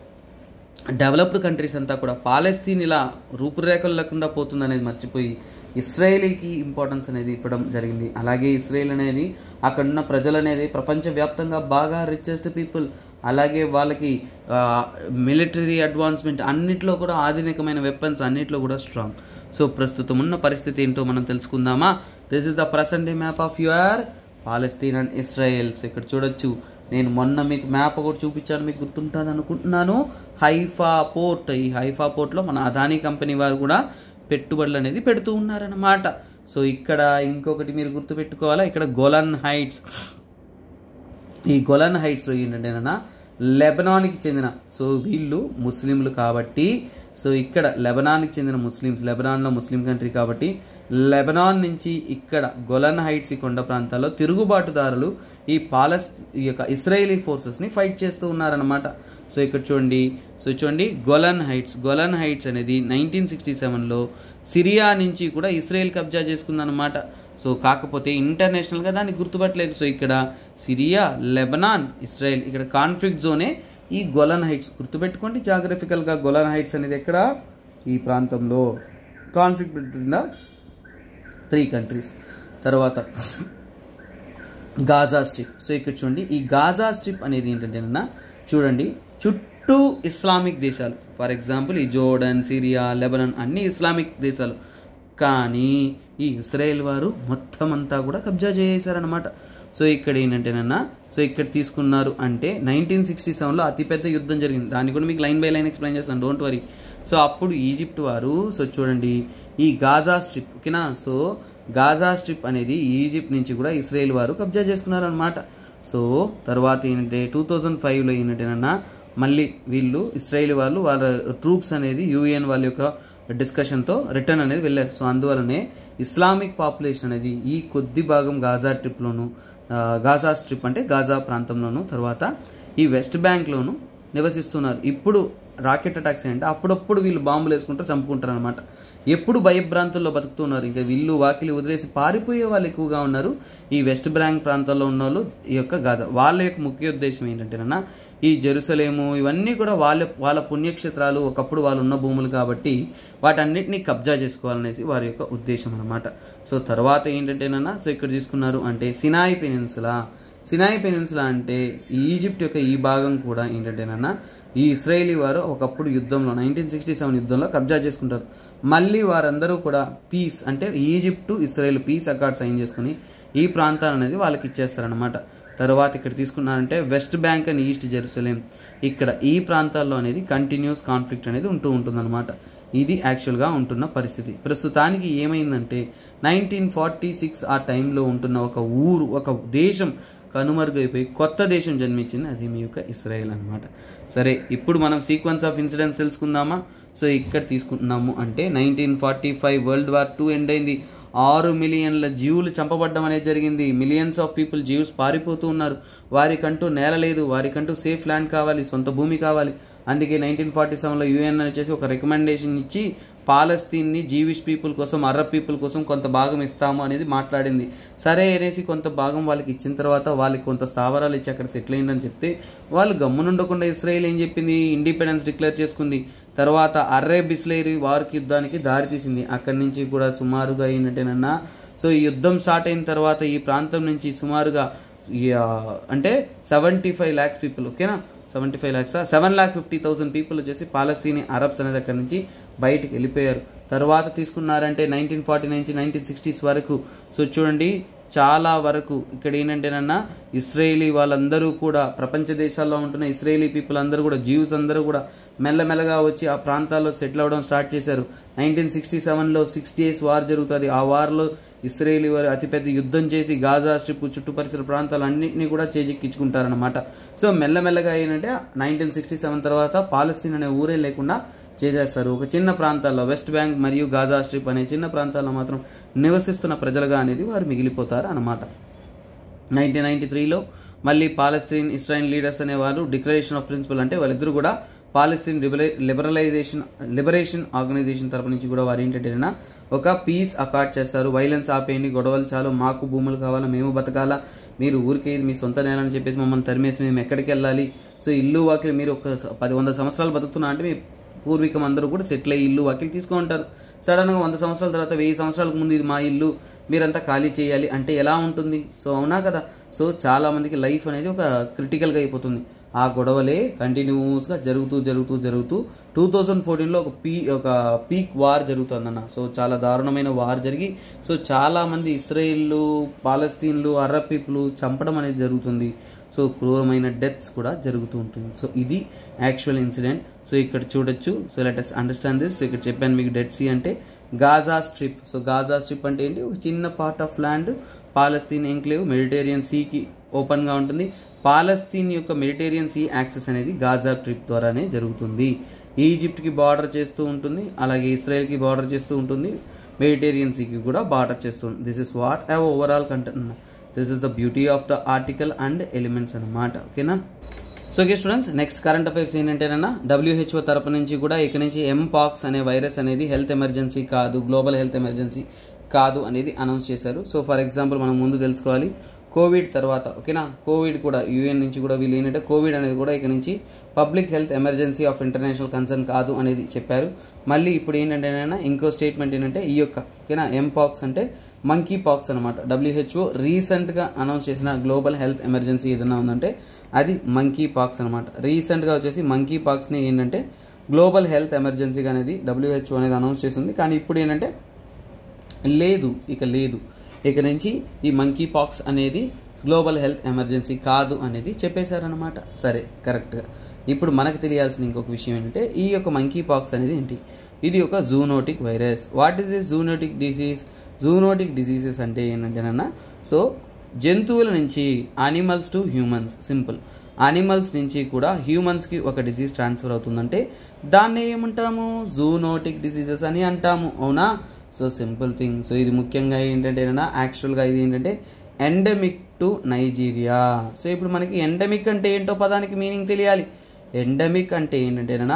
Speaker 1: డెవలప్డ్ కంట్రీస్ అంతా కూడా పాలస్తీన్ ఇలా రూపురేఖలు లేకుండా పోతుంది అనేది మర్చిపోయి ఇస్రాయేలీకి ఇంపార్టెన్స్ అనేది ఇవ్వడం జరిగింది అలాగే ఇస్రాయేల్ అనేది అక్కడున్న ప్రజలు అనేది ప్రపంచవ్యాప్తంగా బాగా రిచెస్ట్ పీపుల్ అలాగే వాళ్ళకి మిలిటరీ అడ్వాన్స్మెంట్ అన్నిట్లో కూడా ఆధునికమైన వెపన్స్ అన్నిట్లో కూడా స్ట్రాంగ్ సో ప్రస్తుతం ఉన్న పరిస్థితి ఏంటో మనం తెలుసుకుందామా this is the present day map of your Palestine and Israel so ఇక్కడ చూడొచ్చు నేను మొన్న మీకు మ్యాప్ ఒకటి చూపించాను మీకు గుర్తుంటుంది అనుకుంటున్నాను హైఫా పోర్ట్ ఈ హైఫా పోర్ట్లో మన అదానీ కంపెనీ వారు కూడా పెట్టుబడులు అనేది పెడుతూ ఉన్నారన్నమాట సో ఇక్కడ ఇంకొకటి మీరు గుర్తుపెట్టుకోవాలా ఇక్కడ గోలన్ హైట్స్ ఈ గొలన్ హైట్స్లో ఏంటంటేనన్నా లెబనాన్కి చెందిన సో వీళ్ళు ముస్లింలు కాబట్టి సో ఇక్కడ లెబనాన్కి చెందిన ముస్లిమ్స్ లెబనాన్లో ముస్లిం కంట్రీ కాబట్టి లెబనాన్ నుంచి ఇక్కడ గొలన్ హైట్స్ ఈ కొండ ప్రాంతాల్లో తిరుగుబాటుదారులు ఈ పాలస్ ఈ యొక్క ఇస్రాయేలీ ఫోర్సెస్ని ఫైట్ చేస్తూ ఉన్నారనమాట సో ఇక్కడ చూడండి సో చూడండి గొలన్ హైట్స్ గొలన్ హైట్స్ అనేది నైన్టీన్ సిక్స్టీ సెవెన్లో సిరియా నుంచి కూడా ఇస్రాయేల్ కబ్జా చేసుకుందనమాట సో కాకపోతే ఇంటర్నేషనల్గా దాన్ని గుర్తుపట్టలేదు సో ఇక్కడ సిరియా లెబనాన్ ఇస్రాయెల్ ఇక్కడ కాన్ఫ్లిక్ట్ జోనే ఈ గొలన్ హైట్స్ గుర్తుపెట్టుకోండి జాగ్రఫికల్గా గొలన్ హైట్స్ అనేది ఎక్కడ ఈ ప్రాంతంలో conflict between the three countries తర్వాత గాజా స్ట్రిప్ సో ఇక్కడ చూడండి ఈ గాజా స్ట్రిప్ అనేది ఏంటంటే చూడండి చుట్టూ ఇస్లామిక్ దేశాలు ఫర్ ఎగ్జాంపుల్ ఈ జోర్డన్ సిరియా లెబనన్ అన్ని ఇస్లామిక్ దేశాలు కానీ ఈ ఇస్రాయేల్ వారు మొత్తం అంతా కూడా కబ్జా చేసేసారనమాట సో ఇక్కడ ఏంటంటేనన్నా సో ఇక్కడ తీసుకున్నారు అంటే నైన్టీన్ సిక్స్టీ సెవెన్లో అతిపెద్ద యుద్ధం జరిగింది దాన్ని కూడా మీకు లైన్ బై లైన్ ఎక్స్ప్లెయిన్ చేస్తాను డోంట్ వరీ సో అప్పుడు ఈజిప్ట్ వారు సో చూడండి ఈ గాజా స్ట్రిప్ ఓకేనా సో గాజా స్ట్రిప్ అనేది ఈజిప్ట్ నుంచి కూడా ఇస్రాయేల్ వారు కబ్జా చేసుకున్నారనమాట సో తర్వాత ఏంటంటే టూ థౌజండ్ ఫైవ్లో ఏంటంటేనన్నా మళ్ళీ వీళ్ళు ఇస్రాయేల్ వాళ్ళు వాళ్ళ ట్రూప్స్ అనేది యూఎన్ వాళ్ళ యొక్క డిస్కషన్తో రిటర్న్ అనేది వెళ్ళారు సో అందువలనే ఇస్లామిక్ పాపులేషన్ అనేది ఈ కొద్ది భాగం గాజా ట్రిప్లోను గాజా స్ట్రిప్ అంటే గాజా ప్రాంతంలోను తర్వాత ఈ వెస్ట్ బ్యాంక్లోను నివసిస్తున్నారు ఇప్పుడు రాకెట్ అటాక్స్ అంటే అప్పుడప్పుడు వీళ్ళు బాంబులు వేసుకుంటారు చంపుకుంటారు అనమాట ఎప్పుడు భయభ్రాంతుల్లో బతుకుతున్నారు ఇంకా ఇల్లు వాకిలి వదిలేసి పారిపోయే వాళ్ళు ఎక్కువగా ఉన్నారు ఈ వెస్ట్ బ్రాంక్ ప్రాంతాల్లో ఉన్న వాళ్ళు ఈ యొక్క గాథ వాళ్ళ యొక్క ముఖ్య ఉద్దేశం ఏంటంటేనన్నా ఈ జెరూసలేము ఇవన్నీ కూడా వాళ్ళ వాళ్ళ పుణ్యక్షేత్రాలు ఒకప్పుడు వాళ్ళు ఉన్న భూములు కాబట్టి వాటన్నిటిని కబ్జా చేసుకోవాలనేసి వారి యొక్క ఉద్దేశం అనమాట సో తర్వాత ఏంటంటేనన్నా సో ఇక్కడ తీసుకున్నారు అంటే సినాయి పెనిన్సులా సినాయి పెనిన్సులా అంటే ఈజిప్ట్ యొక్క ఈ భాగం కూడా ఏంటంటేనన్నా ఈ ఇస్రాయేలీ వారు ఒకప్పుడు యుద్ధంలో నైన్టీన్ సిక్స్టీ సెవెన్ యుద్ధంలో కబ్జా చేసుకుంటారు మళ్ళీ వారందరూ కూడా పీస్ అంటే Egypt Israel peace accord sign చేసుకుని ఈ ప్రాంతాలు అనేది వాళ్ళకి ఇచ్చేస్తారనమాట తర్వాత ఇక్కడ తీసుకున్నారంటే west bank and east Jerusalem ఇక్కడ ఈ ప్రాంతాల్లో అనేది కంటిన్యూస్ కాన్ఫ్లిక్ట్ అనేది ఉంటూ ఉంటుందన్నమాట ఇది యాక్చువల్గా ఉంటున్న పరిస్థితి ప్రస్తుతానికి ఏమైందంటే నైన్టీన్ ఫార్టీ సిక్స్ ఆ టైంలో ఉంటున్న ఒక ఊరు ఒక దేశం కనుమరుగైపోయి కొత్త దేశం జన్మించింది అది మీ యొక్క ఇస్రాయేల్ అనమాట సరే ఇప్పుడు మనం సీక్వెన్స్ ఆఫ్ ఇన్సిడెంట్స్ తెలుసుకుందామా సో ఇక్కడ తీసుకుంటున్నాము అంటే nineteen forty five world war two end అయింది ఆరు మిలియన్ల జీవులు చంపబడ్డం అనేది జరిగింది మిలియన్స్ ఆఫ్ పీపుల్ జీవ్స్ పారిపోతూ ఉన్నారు వారికంటూ నేల లేదు వారికంటూ సేఫ్ ల్యాండ్ కావాలి సొంత భూమి కావాలి అందుకే నైన్టీన్ ఫార్టీ సెవెన్లో యూఎన్ అని వచ్చేసి ఒక రికమెండేషన్ ఇచ్చి పాలస్తీన్ని జీవిష్ పీపుల్ కోసం అరబ్ పీపుల్ కోసం కొంత భాగం ఇస్తాము అనేది మాట్లాడింది సరే అనేసి కొంత భాగం వాళ్ళకి ఇచ్చిన తర్వాత వాళ్ళకి కొంత స్థావరాలు ఇచ్చి అక్కడ సెటిల్ అయిందని చెప్తే వాళ్ళు గమ్మునుండకుండా ఇస్రాయేల్ ఏం చెప్పింది ఇండిపెండెన్స్ డిక్లేర్ చేసుకుంది తర్వాత అర్రేబ్ ఇస్లేరీ వారికి యుద్ధానికి దారితీసింది అక్కడి నుంచి కూడా సుమారుగా ఏంటంటేనన్నా సో ఈ యుద్ధం స్టార్ట్ అయిన తర్వాత ఈ ప్రాంతం నుంచి సుమారుగా ఈ, ఆ, అంటే సెవెంటీ ఫైవ్ ల్యాక్స్ పీపుల్ ఓకేనా seventy five lakhs seven lakh fifty thousand people వచ్చేసి పాలస్తీనీ అరబ్స్ అనేది అక్కడి నుంచి బయటికి వెళ్ళిపోయారు తర్వాత తీసుకున్నారంటే నైన్టీన్ ఫార్టీ నుంచి నైన్టీన్ సిక్స్టీస్ వరకు సో చూడండి చాలా వరకు ఇక్కడ ఏంటంటేనన్నా ఇస్రాయేలీ వాళ్ళందరూ కూడా ప్రపంచ దేశాల్లో ఉంటున్న ఇస్రాయేలీ పీపుల్ అందరూ కూడా జీవ్స్ అందరూ కూడా మెల్లమెల్లగా వచ్చి ఆ ప్రాంతాల్లో సెటిల్ అవ్వడం స్టార్ట్ చేశారు నైన్టీన్ సిక్స్టీ సెవెన్లో సిక్స్ డేస్ వార్ జరుగుతుంది ఆ వార్లో ఇస్రాయేలీ వారు అతిపెద్ద యుద్ధం చేసి గాజా స్ట్రిప్ చుట్టూ పరిసర ప్రాంతాలన్నింటినీ కూడా చేజిక్కించుకుంటారనమాట సో మెల్లమెల్లగా ఏంటంటే నైన్టీన్ సిక్స్టీ సెవెన్ తర్వాత పాలస్తీన్ అనే ఊరే లేకుండా చేసేస్తారు ఒక చిన్న ప్రాంతాల్లో వెస్ట్ బ్యాంక్ మరియు గాజా స్ట్రిప్ అనే చిన్న ప్రాంతాల్లో మాత్రం నివసిస్తున్న ప్రజలుగా అనేది వారు మిగిలిపోతారు అన్నమాట నైన్టీన్ నైన్టీ త్రీలో మళ్ళీ పాలస్తీన్ ఇస్రాయిల్ లీడర్స్ అనేవారు డిక్లరేషన్ ఆఫ్ ప్రిన్సిపల్ అంటే వాళ్ళిద్దరూ కూడా పాలస్తీన్ లిబరే లిబరలైజేషన్ లిబరేషన్ ఆర్గనైజేషన్ తరపు నుంచి కూడా వారు ఏంటంటే ఒక పీస్ అకార్డ్ చేస్తారు వైలెన్స్ ఆపేయండి గొడవలు చాలు మాకు భూములు కావాలా మేము బతకాలా మీరు ఊరికే మీ సొంత నేల అని చెప్పేసి మమ్మల్ని తరిమేసి మేము ఎక్కడికి వెళ్ళాలి సో ఇల్లు వాకిలి మీరు ఒక స- పది వంద సంవత్సరాలు బతుకుతున్నా అంటే మీ పూర్వీకం అందరూ కూడా సెటిల్ అయ్యి ఇల్లు వాకిలి తీసుకుంటారు సడన్గా వంద సంవత్సరాల తర్వాత వెయ్యి సంవత్సరాలకు ముందు ఇది మా ఇల్లు మీరంతా ఖాళీ చేయాలి అంటే ఎలా ఉంటుంది సో అవునా కదా సో చాలా మందికి లైఫ్ అనేది ఒక క్రిటికల్గా అయిపోతుంది ఆ గొడవలే కంటిన్యూస్గా జరుగుతూ జరుగుతూ జరుగుతూ టూ థౌజండ్ ఫోర్టీన్లో ఒక పీ ఒక పీక్ వార్ జరుగుతుందన్న సో చాలా దారుణమైన వార్ జరిగి సో చాలామంది ఇస్రాయిల్లు పాలస్తీన్లు అరబ్ పీపుల్ చంపడం అనేది జరుగుతుంది సో క్రూరమైన డెత్స్ కూడా జరుగుతూ ఉంటుంది సో ఇది యాక్చువల్ ఇన్సిడెంట్ సో ఇక్కడ చూడొచ్చు so let us understand this so ఇక్కడ చెప్పాను మీకు డెడ్ సీ అంటే Gaza strip so Gaza strip అంటే ఏంటి ఒక చిన్న part of land Palestine enclave Mediterranean సీకి ఓపెన్గా ఉంటుంది పాలస్తీన్ యొక్క మెడిటేరియన్ సీ యాక్సెస్ అనేది గాజా ట్రిప్ ద్వారానే జరుగుతుంది ఈజిప్ట్కి బార్డర్ చేస్తూ ఉంటుంది అలాగే ఇస్రాయెల్కి బార్డర్ చేస్తూ ఉంటుంది మెడిటేరియన్ సీకి కూడా బార్డర్ చేస్తుంది this is what have overall content this is the beauty of the article and elements అన్నమాట ఓకేనా so okay students next current affairs ఏంటంటేనన్నా డబ్ల్యూహెచ్ఓ తరపు నుంచి కూడా ఇక నుంచి ఎంపాక్స్ అనే వైరస్ అనేది హెల్త్ ఎమర్జెన్సీ కాదు గ్లోబల్ హెల్త్ ఎమర్జెన్సీ కాదు అనేది అనౌన్స్ చేశారు సో ఫర్ ఎగ్జాంపుల్ మనం ముందు తెలుసుకోవాలి కోవిడ్ తర్వాత ఓకేనా కోవిడ్ కూడా యూఎన్ నుంచి కూడా వీళ్ళు ఏంటంటే కోవిడ్ అనేది కూడా ఇక నుంచి public health emergency of international concern కాదు అనేది చెప్పారు మళ్ళీ ఇప్పుడు ఏంటంటే ఇంకో స్టేట్మెంట్ ఏంటంటే ఈ యొక్క ఓకేనా ఎంపాక్స్ అంటే మంకీ పాక్స్ అనమాట డబ్ల్యూహెచ్ఓ రీసెంట్గా అనౌన్స్ చేసిన గ్లోబల్ హెల్త్ ఎమర్జెన్సీ ఏదైనా ఉందంటే అది మంకీ పాక్స్ అనమాట రీసెంట్గా వచ్చేసి మంకీ పాక్స్ని ఏంటంటే గ్లోబల్ హెల్త్ ఎమర్జెన్సీగా అనేది డబ్ల్యూహెచ్ఓ అనేది అనౌన్స్ చేసింది కానీ ఇప్పుడు ఏంటంటే లేదు ఇక లేదు ఇక నుంచి ఈ మంకీ పాక్స్ అనేది గ్లోబల్ హెల్త్ ఎమర్జెన్సీ కాదు అనేది చెప్పేశారనమాట సరే కరెక్ట్గా ఇప్పుడు మనకు తెలియాల్సిన ఇంకొక విషయం ఏంటంటే ఈ యొక్క మంకీ పాక్స్ అనేది ఏంటి ఇది ఒక zoonotic virus what is this zoonotic disease zoonotic diseases అంటే ఏంటంటేనన్నా సో జంతువుల నుంచి animals to humans simple animals నుంచి కూడా హ్యూమన్స్కి ఒక డిసీజ్ ట్రాన్స్ఫర్ అవుతుందంటే దాన్ని ఏమంటాము జూనోటిక్ డిసీజెస్ అని అంటాము అవునా సో సింపుల్ థింగ్ సో ఇది ముఖ్యంగా ఏంటంటే యాక్చువల్గా ఇది ఏంటంటే ఎండమిక్ టు నైజీరియా సో ఇప్పుడు మనకి ఎండమిక్ అంటే ఏంటో పదానికి మీనింగ్ తెలియాలి ఎండమిక్ అంటే ఏంటంటేనా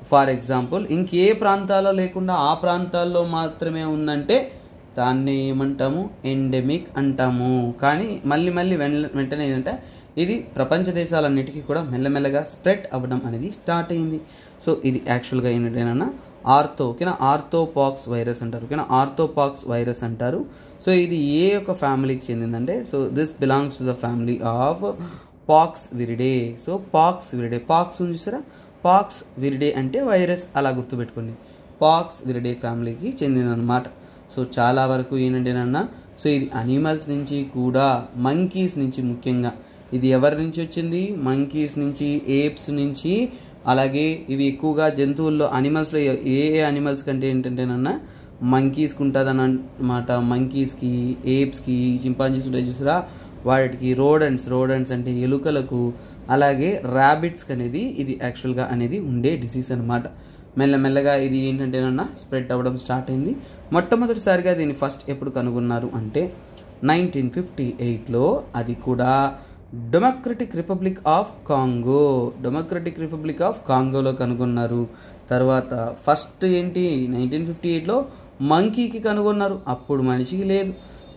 Speaker 1: ఫర్ ఎగ్జాంపుల్ ఇంకే ప్రాంతాల్లో లేకుండా ఆ ప్రాంతాల్లో మాత్రమే ఉందంటే దాన్ని ఏమంటాము ఎండెమిక్ అంటాము కానీ మళ్ళీ మళ్ళీ వెన్ వెంటనే ఏంటంటే ఇది ప్రపంచ దేశాలన్నిటికీ కూడా మెల్లమెల్లగా స్ప్రెడ్ అవ్వడం అనేది స్టార్ట్ అయింది సో ఇది యాక్చువల్గా ఏంటంటేనన్నా ఆర్థో ఓకేనా ఆర్థోపాక్స్ వైరస్ అంటారు ఓకేనా ఆర్థోపాక్స్ వైరస్ అంటారు సో ఇది ఏ యొక్క ఫ్యామిలీకి చెందిందంటే so this belongs to the family of poxviridae so poxviridae pox ఉంది చూసారా పాక్స్ విరిడే అంటే వైరస్ అలా గుర్తుపెట్టుకోండి పాక్స్ విరిడే ఫ్యామిలీకి చెందిందనమాట సో చాలా వరకు ఏంటంటేనన్నా సో ఇది అనిమల్స్ నుంచి కూడా మంకీస్ నుంచి ముఖ్యంగా ఇది ఎవరి నుంచి వచ్చింది మంకీస్ నుంచి ఏప్స్ నుంచి అలాగే ఇవి ఎక్కువగా జంతువుల్లో అనిమల్స్లో ఏ ఏ అనిమల్స్ కంటే ఏంటంటేనన్నా మంకీస్కి ఉంటుంది అన్నమాట మంకీస్కి ఏప్స్కి చింపాంజీస్ ఉంటాయి చూసారా వాటికి రోడెంట్స్ రోడెంట్స్ అంటే ఎలుకలకు అలాగే ర్యాబిట్స్కి అనేది ఇది యాక్చువల్గా అనేది ఉండే డిసీజ్ అనమాట మెల్లమెల్లగా ఇది ఏంటంటేనన్నా స్ప్రెడ్ అవ్వడం స్టార్ట్ అయింది మొట్టమొదటిసారిగా దీన్ని ఫస్ట్ ఎప్పుడు కనుగొన్నారు అంటే నైన్టీన్ ఫిఫ్టీ ఎయిట్లో అది కూడా democratic republic of Congo democratic republic of కాంగోలో కనుగొన్నారు తర్వాత ఫస్ట్ ఏంటి నైన్టీన్ ఫిఫ్టీ ఎయిట్లో మంకీకి కనుగొన్నారు అప్పుడు మనిషికి లేదు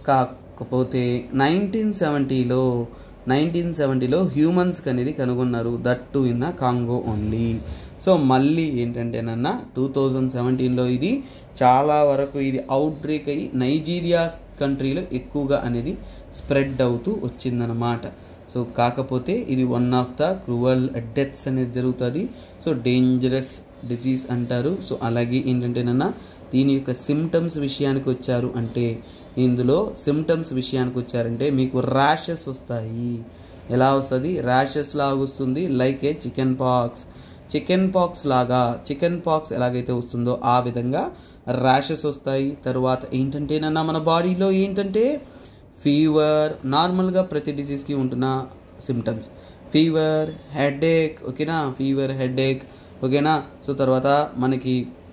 Speaker 1: కాకపోతే నైన్టీన్ సెవెంటీలో నైన్టీన్ సెవెంటీలో హ్యూమన్స్కి అనేది కనుగొన్నారు that to in the Congo only so మళ్ళీ ఏంటంటేనన్నా టూ థౌజండ్ సెవెంటీన్లో ఇది చాలా వరకు ఇది అవుట్ బ్రేక్ అయ్యి నైజీరియా కంట్రీలో ఎక్కువగా అనేది స్ప్రెడ్ అవుతూ వచ్చిందనమాట సో కాకపోతే ఇది one of the cruel deaths అనేది జరుగుతుంది సో డేంజరస్ డిసీజ్ అంటారు సో అలాగే ఏంటంటేనన్నా దీని యొక్క సిమ్టమ్స్ విషయానికి వచ్చారు అంటే ఇందులో సిమ్టమ్స్ విషయానికి వచ్చారంటే మీకు ర్యాషెస్ వస్తాయి ఎలా వస్తుంది ర్యాషెస్ లాగా వస్తుంది like a chickenpox chickenpox లాగా చికెన్ పాక్స్ ఎలాగైతే వస్తుందో ఆ విధంగా ర్యాషెస్ వస్తాయి తర్వాత ఏంటంటేనన్నా మన బాడీలో ఏంటంటే ఫీవర్ నార్మల్గా ప్రతి డిసీజ్కి ఉంటున్న సిమ్టమ్స్ ఫీవర్ హెడేక్ ఓకేనా ఫీవర్ హెడేక్ ఓకేనా సో తర్వాత మనకి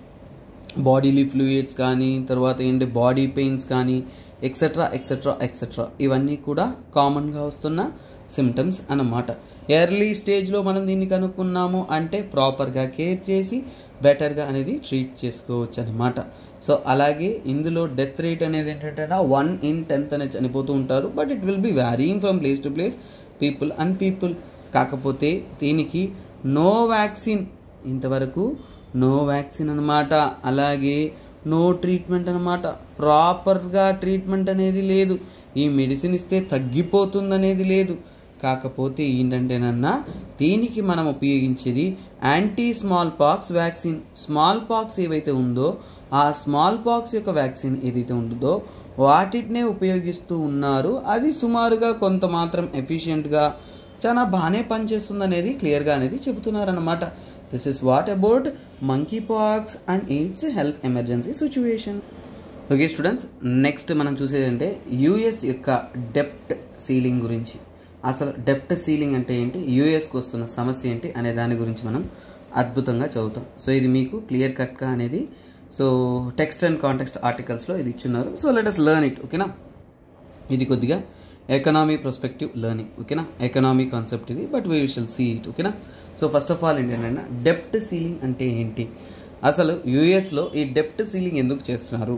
Speaker 1: బాడీలీ ఫ్లూయిడ్స్ కానీ తర్వాత ఏంటి బాడీ పెయిన్స్ కానీ ఎక్సెట్రా ఎక్సెట్రా ఎక్సెట్రా ఇవన్నీ కూడా కామన్గా వస్తున్న సిమ్టమ్స్ అన్నమాట ఎర్లీ స్టేజ్లో మనం దీన్ని కనుక్కున్నాము అంటే ప్రాపర్గా కేర్ చేసి బెటర్గా అనేది ట్రీట్ చేసుకోవచ్చు అనమాట సో అలాగే ఇందులో డెత్ రేట్ అనేది ఏంటంటే వన్ ఇన్ టెన్త్ అనేది చనిపోతూ ఉంటారు but it will be varying from place to place people and people కాకపోతే దీనికి నో వ్యాక్సిన్ ఇంతవరకు నో వ్యాక్సిన్ అనమాట అలాగే నో ట్రీట్మెంట్ అనమాట ప్రాపర్గా ట్రీట్మెంట్ అనేది లేదు ఈ మెడిసిన్ ఇస్తే తగ్గిపోతుంది అనేది లేదు కాకపోతే ఏంటంటేనన్నా దీనికి మనం ఉపయోగించేది anti smallpox vaccine smallpox ఏవైతే ఉందో ఆ స్మాల్ పాక్స్ యొక్క వ్యాక్సిన్ ఏదైతే ఉంటుందో వాటినే ఉపయోగిస్తూ ఉన్నారు అది సుమారుగా కొంత మాత్రం ఎఫిషియెంట్గా చాలా బాగానే పనిచేస్తుంది అనేది క్లియర్గా అనేది చెబుతున్నారనమాట this is what about monkeypox and its health emergency situation okay students next మనం చూసేది అంటే యూఎస్ యొక్క డెప్ట్ సీలింగ్ గురించి అసలు డెప్ట్ సీలింగ్ అంటే ఏంటి యూఎస్కి వస్తున్న సమస్య ఏంటి అనే దాని గురించి మనం అద్భుతంగా చదువుతాం సో ఇది మీకు క్లియర్ కట్గా అనేది సో టెక్స్ట్ అండ్ కాంటెక్స్ట్ ఆర్టికల్స్లో ఇది ఇచ్చున్నారు so let us learn it ఓకేనా ఇది కొద్దిగా ఎకనామీ ప్రొస్పెక్టివ్ లెర్నింగ్ ఓకేనా ఎకనామీ కాన్సెప్ట్ ఇది but we shall see it ఓకేనా సో ఫస్ట్ ఆఫ్ ఆల్ ఏంటంటే డెప్ట్ సీలింగ్ అంటే ఏంటి అసలు యూఎస్లో ఈ డెప్ట్ సీలింగ్ ఎందుకు చేస్తున్నారు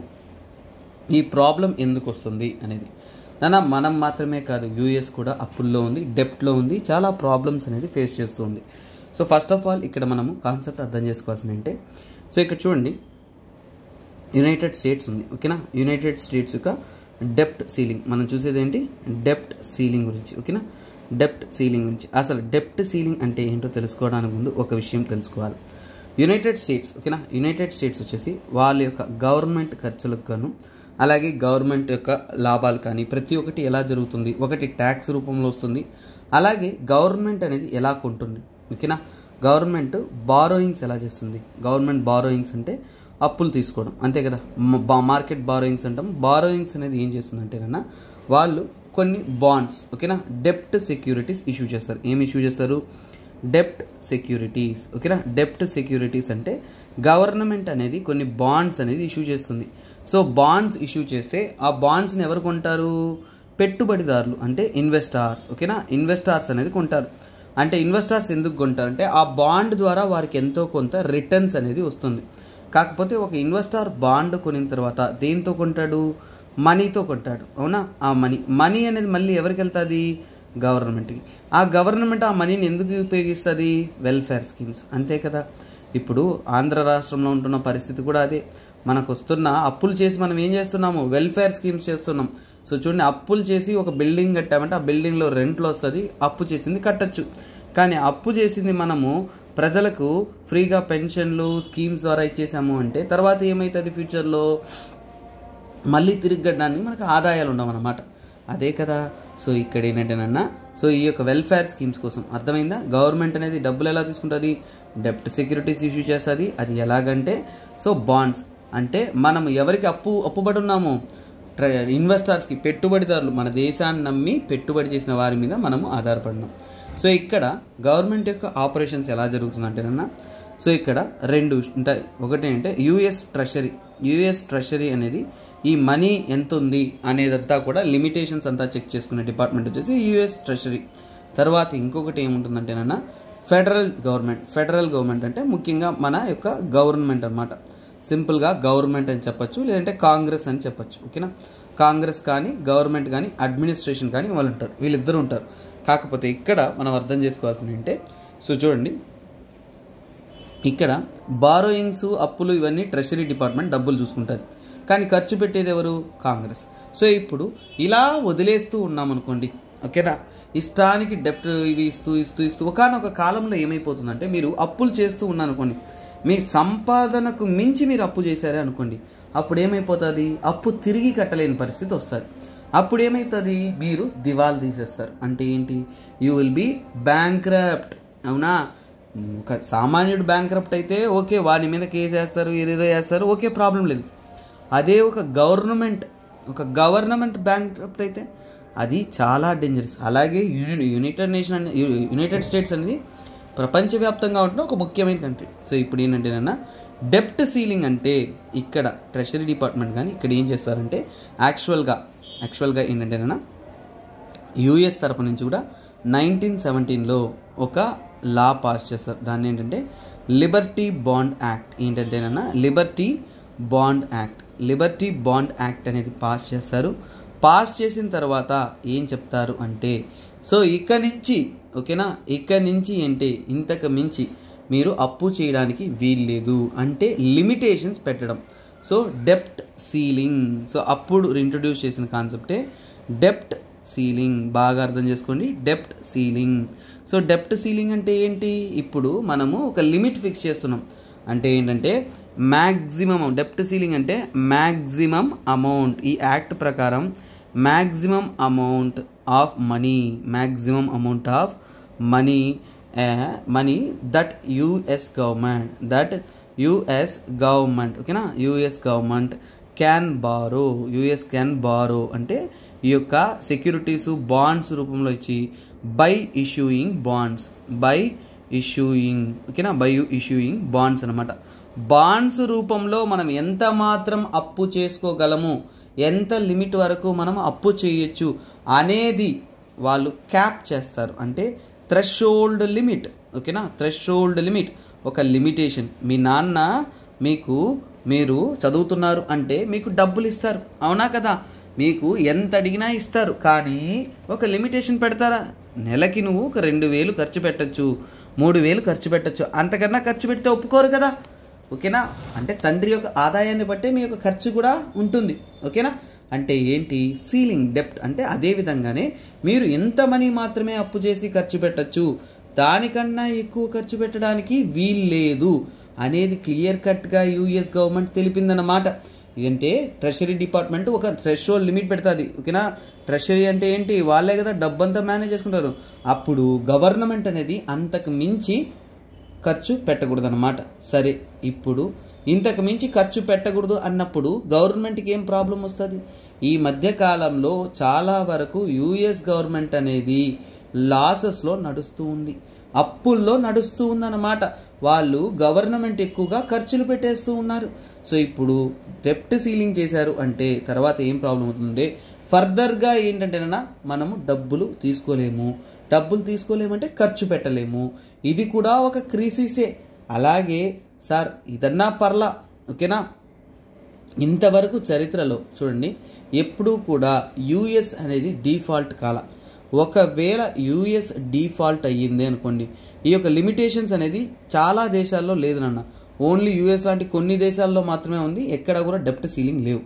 Speaker 1: ఈ ప్రాబ్లం ఎందుకు వస్తుంది అనేది నాన్న మనం మాత్రమే కాదు యూఎస్ కూడా అప్పుల్లో ఉంది డెప్ట్లో ఉంది చాలా ప్రాబ్లమ్స్ అనేది ఫేస్ చేస్తుంది సో ఫస్ట్ ఆఫ్ ఆల్ ఇక్కడ మనము కాన్సెప్ట్ అర్థం చేసుకోవాల్సింది అంటే సో ఇక్కడ చూడండి యునైటెడ్ స్టేట్స్ ఉంది ఓకేనా యునైటెడ్ స్టేట్స్ యొక్క డెప్ట్ సీలింగ్ మనం చూసేది ఏంటి డెప్ట్ సీలింగ్ గురించి ఓకేనా డెప్ట్ సీలింగ్ గురించి అసలు డెప్ట్ సీలింగ్ అంటే ఏంటో తెలుసుకోవడానికి ముందు ఒక విషయం తెలుసుకోవాలి యునైటెడ్ స్టేట్స్ ఓకేనా యునైటెడ్ స్టేట్స్ వచ్చేసి వాళ్ళ యొక్క గవర్నమెంట్ ఖర్చులకు గాను అలాగే గవర్నమెంట్ యొక్క లాభాలు కానీ ప్రతి ఒక్కటి ఎలా జరుగుతుంది ఒకటి ట్యాక్స్ రూపంలో వస్తుంది అలాగే గవర్నమెంట్ అనేది ఎలా కొంటుంది ఓకేనా గవర్నమెంట్ బారోయింగ్స్ ఎలా చేస్తుంది గవర్నమెంట్ బారోయింగ్స్ అంటే అప్పులు తీసుకోవడం అంతే కదా మార్కెట్ బారోయింగ్స్ అంటాం బారోయింగ్స్ అనేది ఏం చేస్తుందంటేనన్నా వాళ్ళు కొన్ని బాండ్స్ ఓకేనా డెప్ట్ సెక్యూరిటీస్ ఇష్యూ చేస్తారు ఏం ఇష్యూ చేస్తారు డెప్ట్ సెక్యూరిటీస్ ఓకేనా డెప్ట్ సెక్యూరిటీస్ అంటే గవర్నమెంట్ అనేది కొన్ని బాండ్స్ అనేది ఇష్యూ చేస్తుంది సో బాండ్స్ ఇష్యూ చేస్తే ఆ బాండ్స్ని ఎవరు కొంటారు పెట్టుబడిదారులు అంటే ఇన్వెస్టార్స్ ఓకేనా ఇన్వెస్టార్స్ అనేది కొంటారు అంటే ఇన్వెస్టర్స్ ఎందుకు కొంటారు అంటే ఆ బాండ్ ద్వారా వారికి ఎంతో కొంత రిటర్న్స్ అనేది వస్తుంది కాకపోతే ఒక ఇన్వెస్టర్ బాండ్ కొనిన తర్వాత దేంతో కొంటాడు మనీతో కొంటాడు అవునా ఆ మనీ మనీ అనేది మళ్ళీ ఎవరికి వెళ్తుంది గవర్నమెంట్కి ఆ గవర్నమెంట్ ఆ మనీని ఎందుకు ఉపయోగిస్తుంది వెల్ఫేర్ స్కీమ్స్ అంతే కదా ఇప్పుడు ఆంధ్ర రాష్ట్రంలో ఉంటున్న పరిస్థితి కూడా అదే మనకు వస్తున్న అప్పులు చేసి మనం ఏం చేస్తున్నాము వెల్ఫేర్ స్కీమ్స్ చేస్తున్నాం సో చూడండి అప్పులు చేసి ఒక బిల్డింగ్ కట్టామంటే ఆ బిల్డింగ్లో రెంట్లు వస్తుంది అప్పు చేసింది కట్టచ్చు కానీ అప్పు చేసింది మనము ప్రజలకు ఫ్రీగా పెన్షన్లు స్కీమ్స్ ద్వారా ఇచ్చేసాము అంటే తర్వాత ఏమవుతుంది ఫ్యూచర్లో మళ్ళీ తిరిగి కట్టడానికి మనకు ఆదాయాలు ఉండవన్నమాట అదే కదా సో ఇక్కడ ఏంటంటేనన్నా సో ఈ యొక్క వెల్ఫేర్ స్కీమ్స్ కోసం అర్థమైందా గవర్నమెంట్ అనేది డబ్బులు ఎలా తీసుకుంటుంది డెప్ట్ సెక్యూరిటీస్ ఇష్యూ చేస్తుంది అది ఎలాగంటే సో బాండ్స్ అంటే మనం ఎవరికి అప్పు అప్పుబడి ఉన్నామో ట్ర ఇన్వెస్టర్స్కి పెట్టుబడిదారులు మన దేశాన్ని నమ్మి పెట్టుబడి చేసిన వారి మీద మనము ఆధారపడినాం సో ఇక్కడ గవర్నమెంట్ యొక్క ఆపరేషన్స్ ఎలా జరుగుతుందంటేనన్నా సో ఇక్కడ రెండు ఉంటాయి ఒకటి అంటే యుఎస్ ట్రెషరీ యుఎస్ ట్రెషరీ అనేది ఈ మనీ ఎంత ఉంది అనేదంతా కూడా లిమిటేషన్స్ అంతా చెక్ చేసుకునే డిపార్ట్మెంట్ వచ్చేసి యుఎస్ ట్రెషరీ తర్వాత ఇంకొకటి ఏముంటుందంటేనన్నా ఫెడరల్ గవర్నమెంట్ ఫెడరల్ గవర్నమెంట్ అంటే ముఖ్యంగా మన యొక్క గవర్నమెంట్ అనమాట సింపుల్గా గవర్నమెంట్ అని చెప్పొచ్చు లేదంటే కాంగ్రెస్ అని చెప్పొచ్చు ఓకేనా కాంగ్రెస్ కానీ గవర్నమెంట్ కానీ అడ్మినిస్ట్రేషన్ కానీ వాళ్ళు ఉంటారు వీళ్ళిద్దరు ఉంటారు కాకపోతే ఇక్కడ మనం అర్థం చేసుకోవాల్సింది ఏంటంటే సో చూడండి ఇక్కడ బారోయింగ్స్ అప్పులు ఇవన్నీ ట్రెషరీ డిపార్ట్మెంట్ డబ్బులు చూసుకుంటుంది కానీ ఖర్చు పెట్టేది ఎవరు కాంగ్రెస్ సో ఇప్పుడు ఇలా వదిలేస్తూ ఉన్నాం అనుకోండి ఓకేనా ఇష్టానికి డెప్ట్ ఇవి ఇస్తూ ఇస్తూ ఇస్తూ ఒకనొక కాలంలో ఏమైపోతుందంటే మీరు అప్పులు చేస్తూ ఉన్నాను అనుకోండి మీ సంపాదనకు మించి మీరు అప్పు చేశారే అనుకోండి అప్పుడు ఏమైపోతుంది అప్పు తిరిగి కట్టలేని పరిస్థితి వస్తుంది అప్పుడు ఏమవుతుంది మీరు దివాలు తీసేస్తారు అంటే ఏంటి యూ విల్ బీ బ్యాంక్రప్ట్ అవునా ఒక సామాన్యుడు బ్యాంక్రప్ట్ అయితే ఓకే వాని మీద కేసు వేస్తారు ఏదేదో వేస్తారు ఓకే ప్రాబ్లం లేదు అదే ఒక గవర్నమెంట్ ఒక గవర్నమెంట్ బ్యాంక్రప్ట్ అయితే అది చాలా డేంజరస్ అలాగే యూని యునైటెడ్ నేషన్ అనే యునైటెడ్ స్టేట్స్ అనేది ప్రపంచవ్యాప్తంగా ఉంటున్న ఒక ముఖ్యమైన కంట్రీ సో ఇప్పుడు ఏంటంటేనన్నా డెప్ట్ సీలింగ్ అంటే ఇక్కడ ట్రెషరీ డిపార్ట్మెంట్ కానీ ఇక్కడ ఏం చేస్తారంటే యాక్చువల్గా యాక్చువల్గా ఏంటంటేనన్నా యూఎస్ తరపు నుంచి కూడా నైన్టీన్ సెవెంటీన్లో ఒక లా పాస్ చేస్తారు దాన్ని ఏంటంటే లిబర్టీ బాండ్ యాక్ట్ ఏంటంటేనన్నా Liberty Bond Act Liberty Bond Act అనేది పాస్ చేస్తారు పాస్ చేసిన తర్వాత ఏం చెప్తారు అంటే సో ఇక్కడి నుంచి ఓకేనా ఇక్కడి నుంచి ఏంటి ఇంతకు మించి మీరు అప్పు చేయడానికి వీల్లేదు అంటే లిమిటేషన్స్ పెట్టడం సో డెప్ట్ సీలింగ్ సో అప్పుడు ఇంట్రడ్యూస్ చేసిన కాన్సెప్టే డెప్ట్ సీలింగ్ బాగా అర్థం చేసుకోండి డెప్ట్ సీలింగ్ సో డెప్ట్ సీలింగ్ అంటే ఏంటి ఇప్పుడు మనము ఒక లిమిట్ ఫిక్స్ చేస్తున్నాం అంటే ఏంటంటే మ్యాక్సిమం డెప్ట్ సీలింగ్ అంటే మ్యాక్సిమం అమౌంట్ ఈ యాక్ట్ ప్రకారం maximum amount of money maximum amount of money money that US government that US government ఓకేనా US government can borrow US can borrow అంటే ఈ యొక్క సెక్యూరిటీస్ బాండ్స్ రూపంలో ఇచ్చి by issuing bonds by issuing ఓకేనా by issuing bonds అనమాట bonds రూపంలో మనం ఎంత మాత్రం అప్పు చేసుకోగలము ఎంత లిమిట్ వరకు మనం అప్పు చేయొచ్చు అనేది వాళ్ళు క్యాప్ చేస్తారు అంటే థ్రెషోల్డ్ లిమిట్ ఓకేనా థ్రెషోల్డ్ లిమిట్ ఒక లిమిటేషన్ మీ నాన్న మీకు మీరు చదువుతున్నారు అంటే మీకు డబ్బులు ఇస్తారు అవునా కదా మీకు ఎంత అడిగినా ఇస్తారు కానీ ఒక లిమిటేషన్ పెడతారా నెలకి నువ్వు ఒక రెండు వేలు ఖర్చు పెట్టచ్చు మూడు వేలు ఖర్చు పెట్టచ్చు అంతకన్నా ఖర్చు పెడితే ఒప్పుకోరు కదా ఓకేనా అంటే తండ్రి యొక్క ఆదాయాన్ని బట్టే మీ యొక్క ఖర్చు కూడా ఉంటుంది ఓకేనా అంటే ఏంటి సీలింగ్ డెప్ట్ అంటే అదే విధంగానే మీరు ఎంత మనీ మాత్రమే అప్పు చేసి ఖర్చు పెట్టచ్చు దానికన్నా ఎక్కువ ఖర్చు పెట్టడానికి వీల్లేదు అనేది క్లియర్ కట్గా యూఎస్ గవర్నమెంట్ తెలిపిందన్నమాట అంటే ట్రెషరీ డిపార్ట్మెంట్ ఒక థ్రెషోల్ లిమిట్ పెడుతుంది ఓకేనా ట్రెషరీ అంటే ఏంటి వాళ్ళే కదా డబ్బంతా మేనేజ్ చేసుకుంటారు అప్పుడు గవర్నమెంట్ అనేది అంతకు మించి ఖర్చు పెట్టకూడదు అనమాట సరే ఇప్పుడు ఇంతకు మించి ఖర్చు పెట్టకూడదు అన్నప్పుడు గవర్నమెంట్కి ఏం ప్రాబ్లం వస్తుంది ఈ మధ్య కాలంలో చాలా వరకు యుఎస్ గవర్నమెంట్ అనేది లాసెస్లో నడుస్తూ ఉంది అప్పుల్లో నడుస్తూ ఉందన్నమాట వాళ్ళు గవర్నమెంట్ ఎక్కువగా ఖర్చులు పెట్టేస్తూ ఉన్నారు సో ఇప్పుడు డెప్ట్ సీలింగ్ చేశారు అంటే తర్వాత ఏం ప్రాబ్లం అవుతుంది ఫర్దర్గా ఏంటంటేనన్నా మనము డబ్బులు తీసుకోలేము డబ్బులు తీసుకోలేమంటే ఖర్చు పెట్టలేము ఇది కూడా ఒక క్రీసిసే అలాగే సార్ ఇదన్నా పర్లా ఓకేనా ఇంతవరకు చరిత్రలో చూడండి ఎప్పుడూ కూడా యూఎస్ అనేది డిఫాల్ట్ కాల ఒకవేళ యూఎస్ డిఫాల్ట్ అయ్యింది అనుకోండి ఈ యొక్క లిమిటేషన్స్ అనేది చాలా దేశాల్లో లేదు నాన్న ఓన్లీ యూఎస్ లాంటి కొన్ని దేశాల్లో మాత్రమే ఉంది ఎక్కడ కూడా డెప్ట్ సీలింగ్ లేవు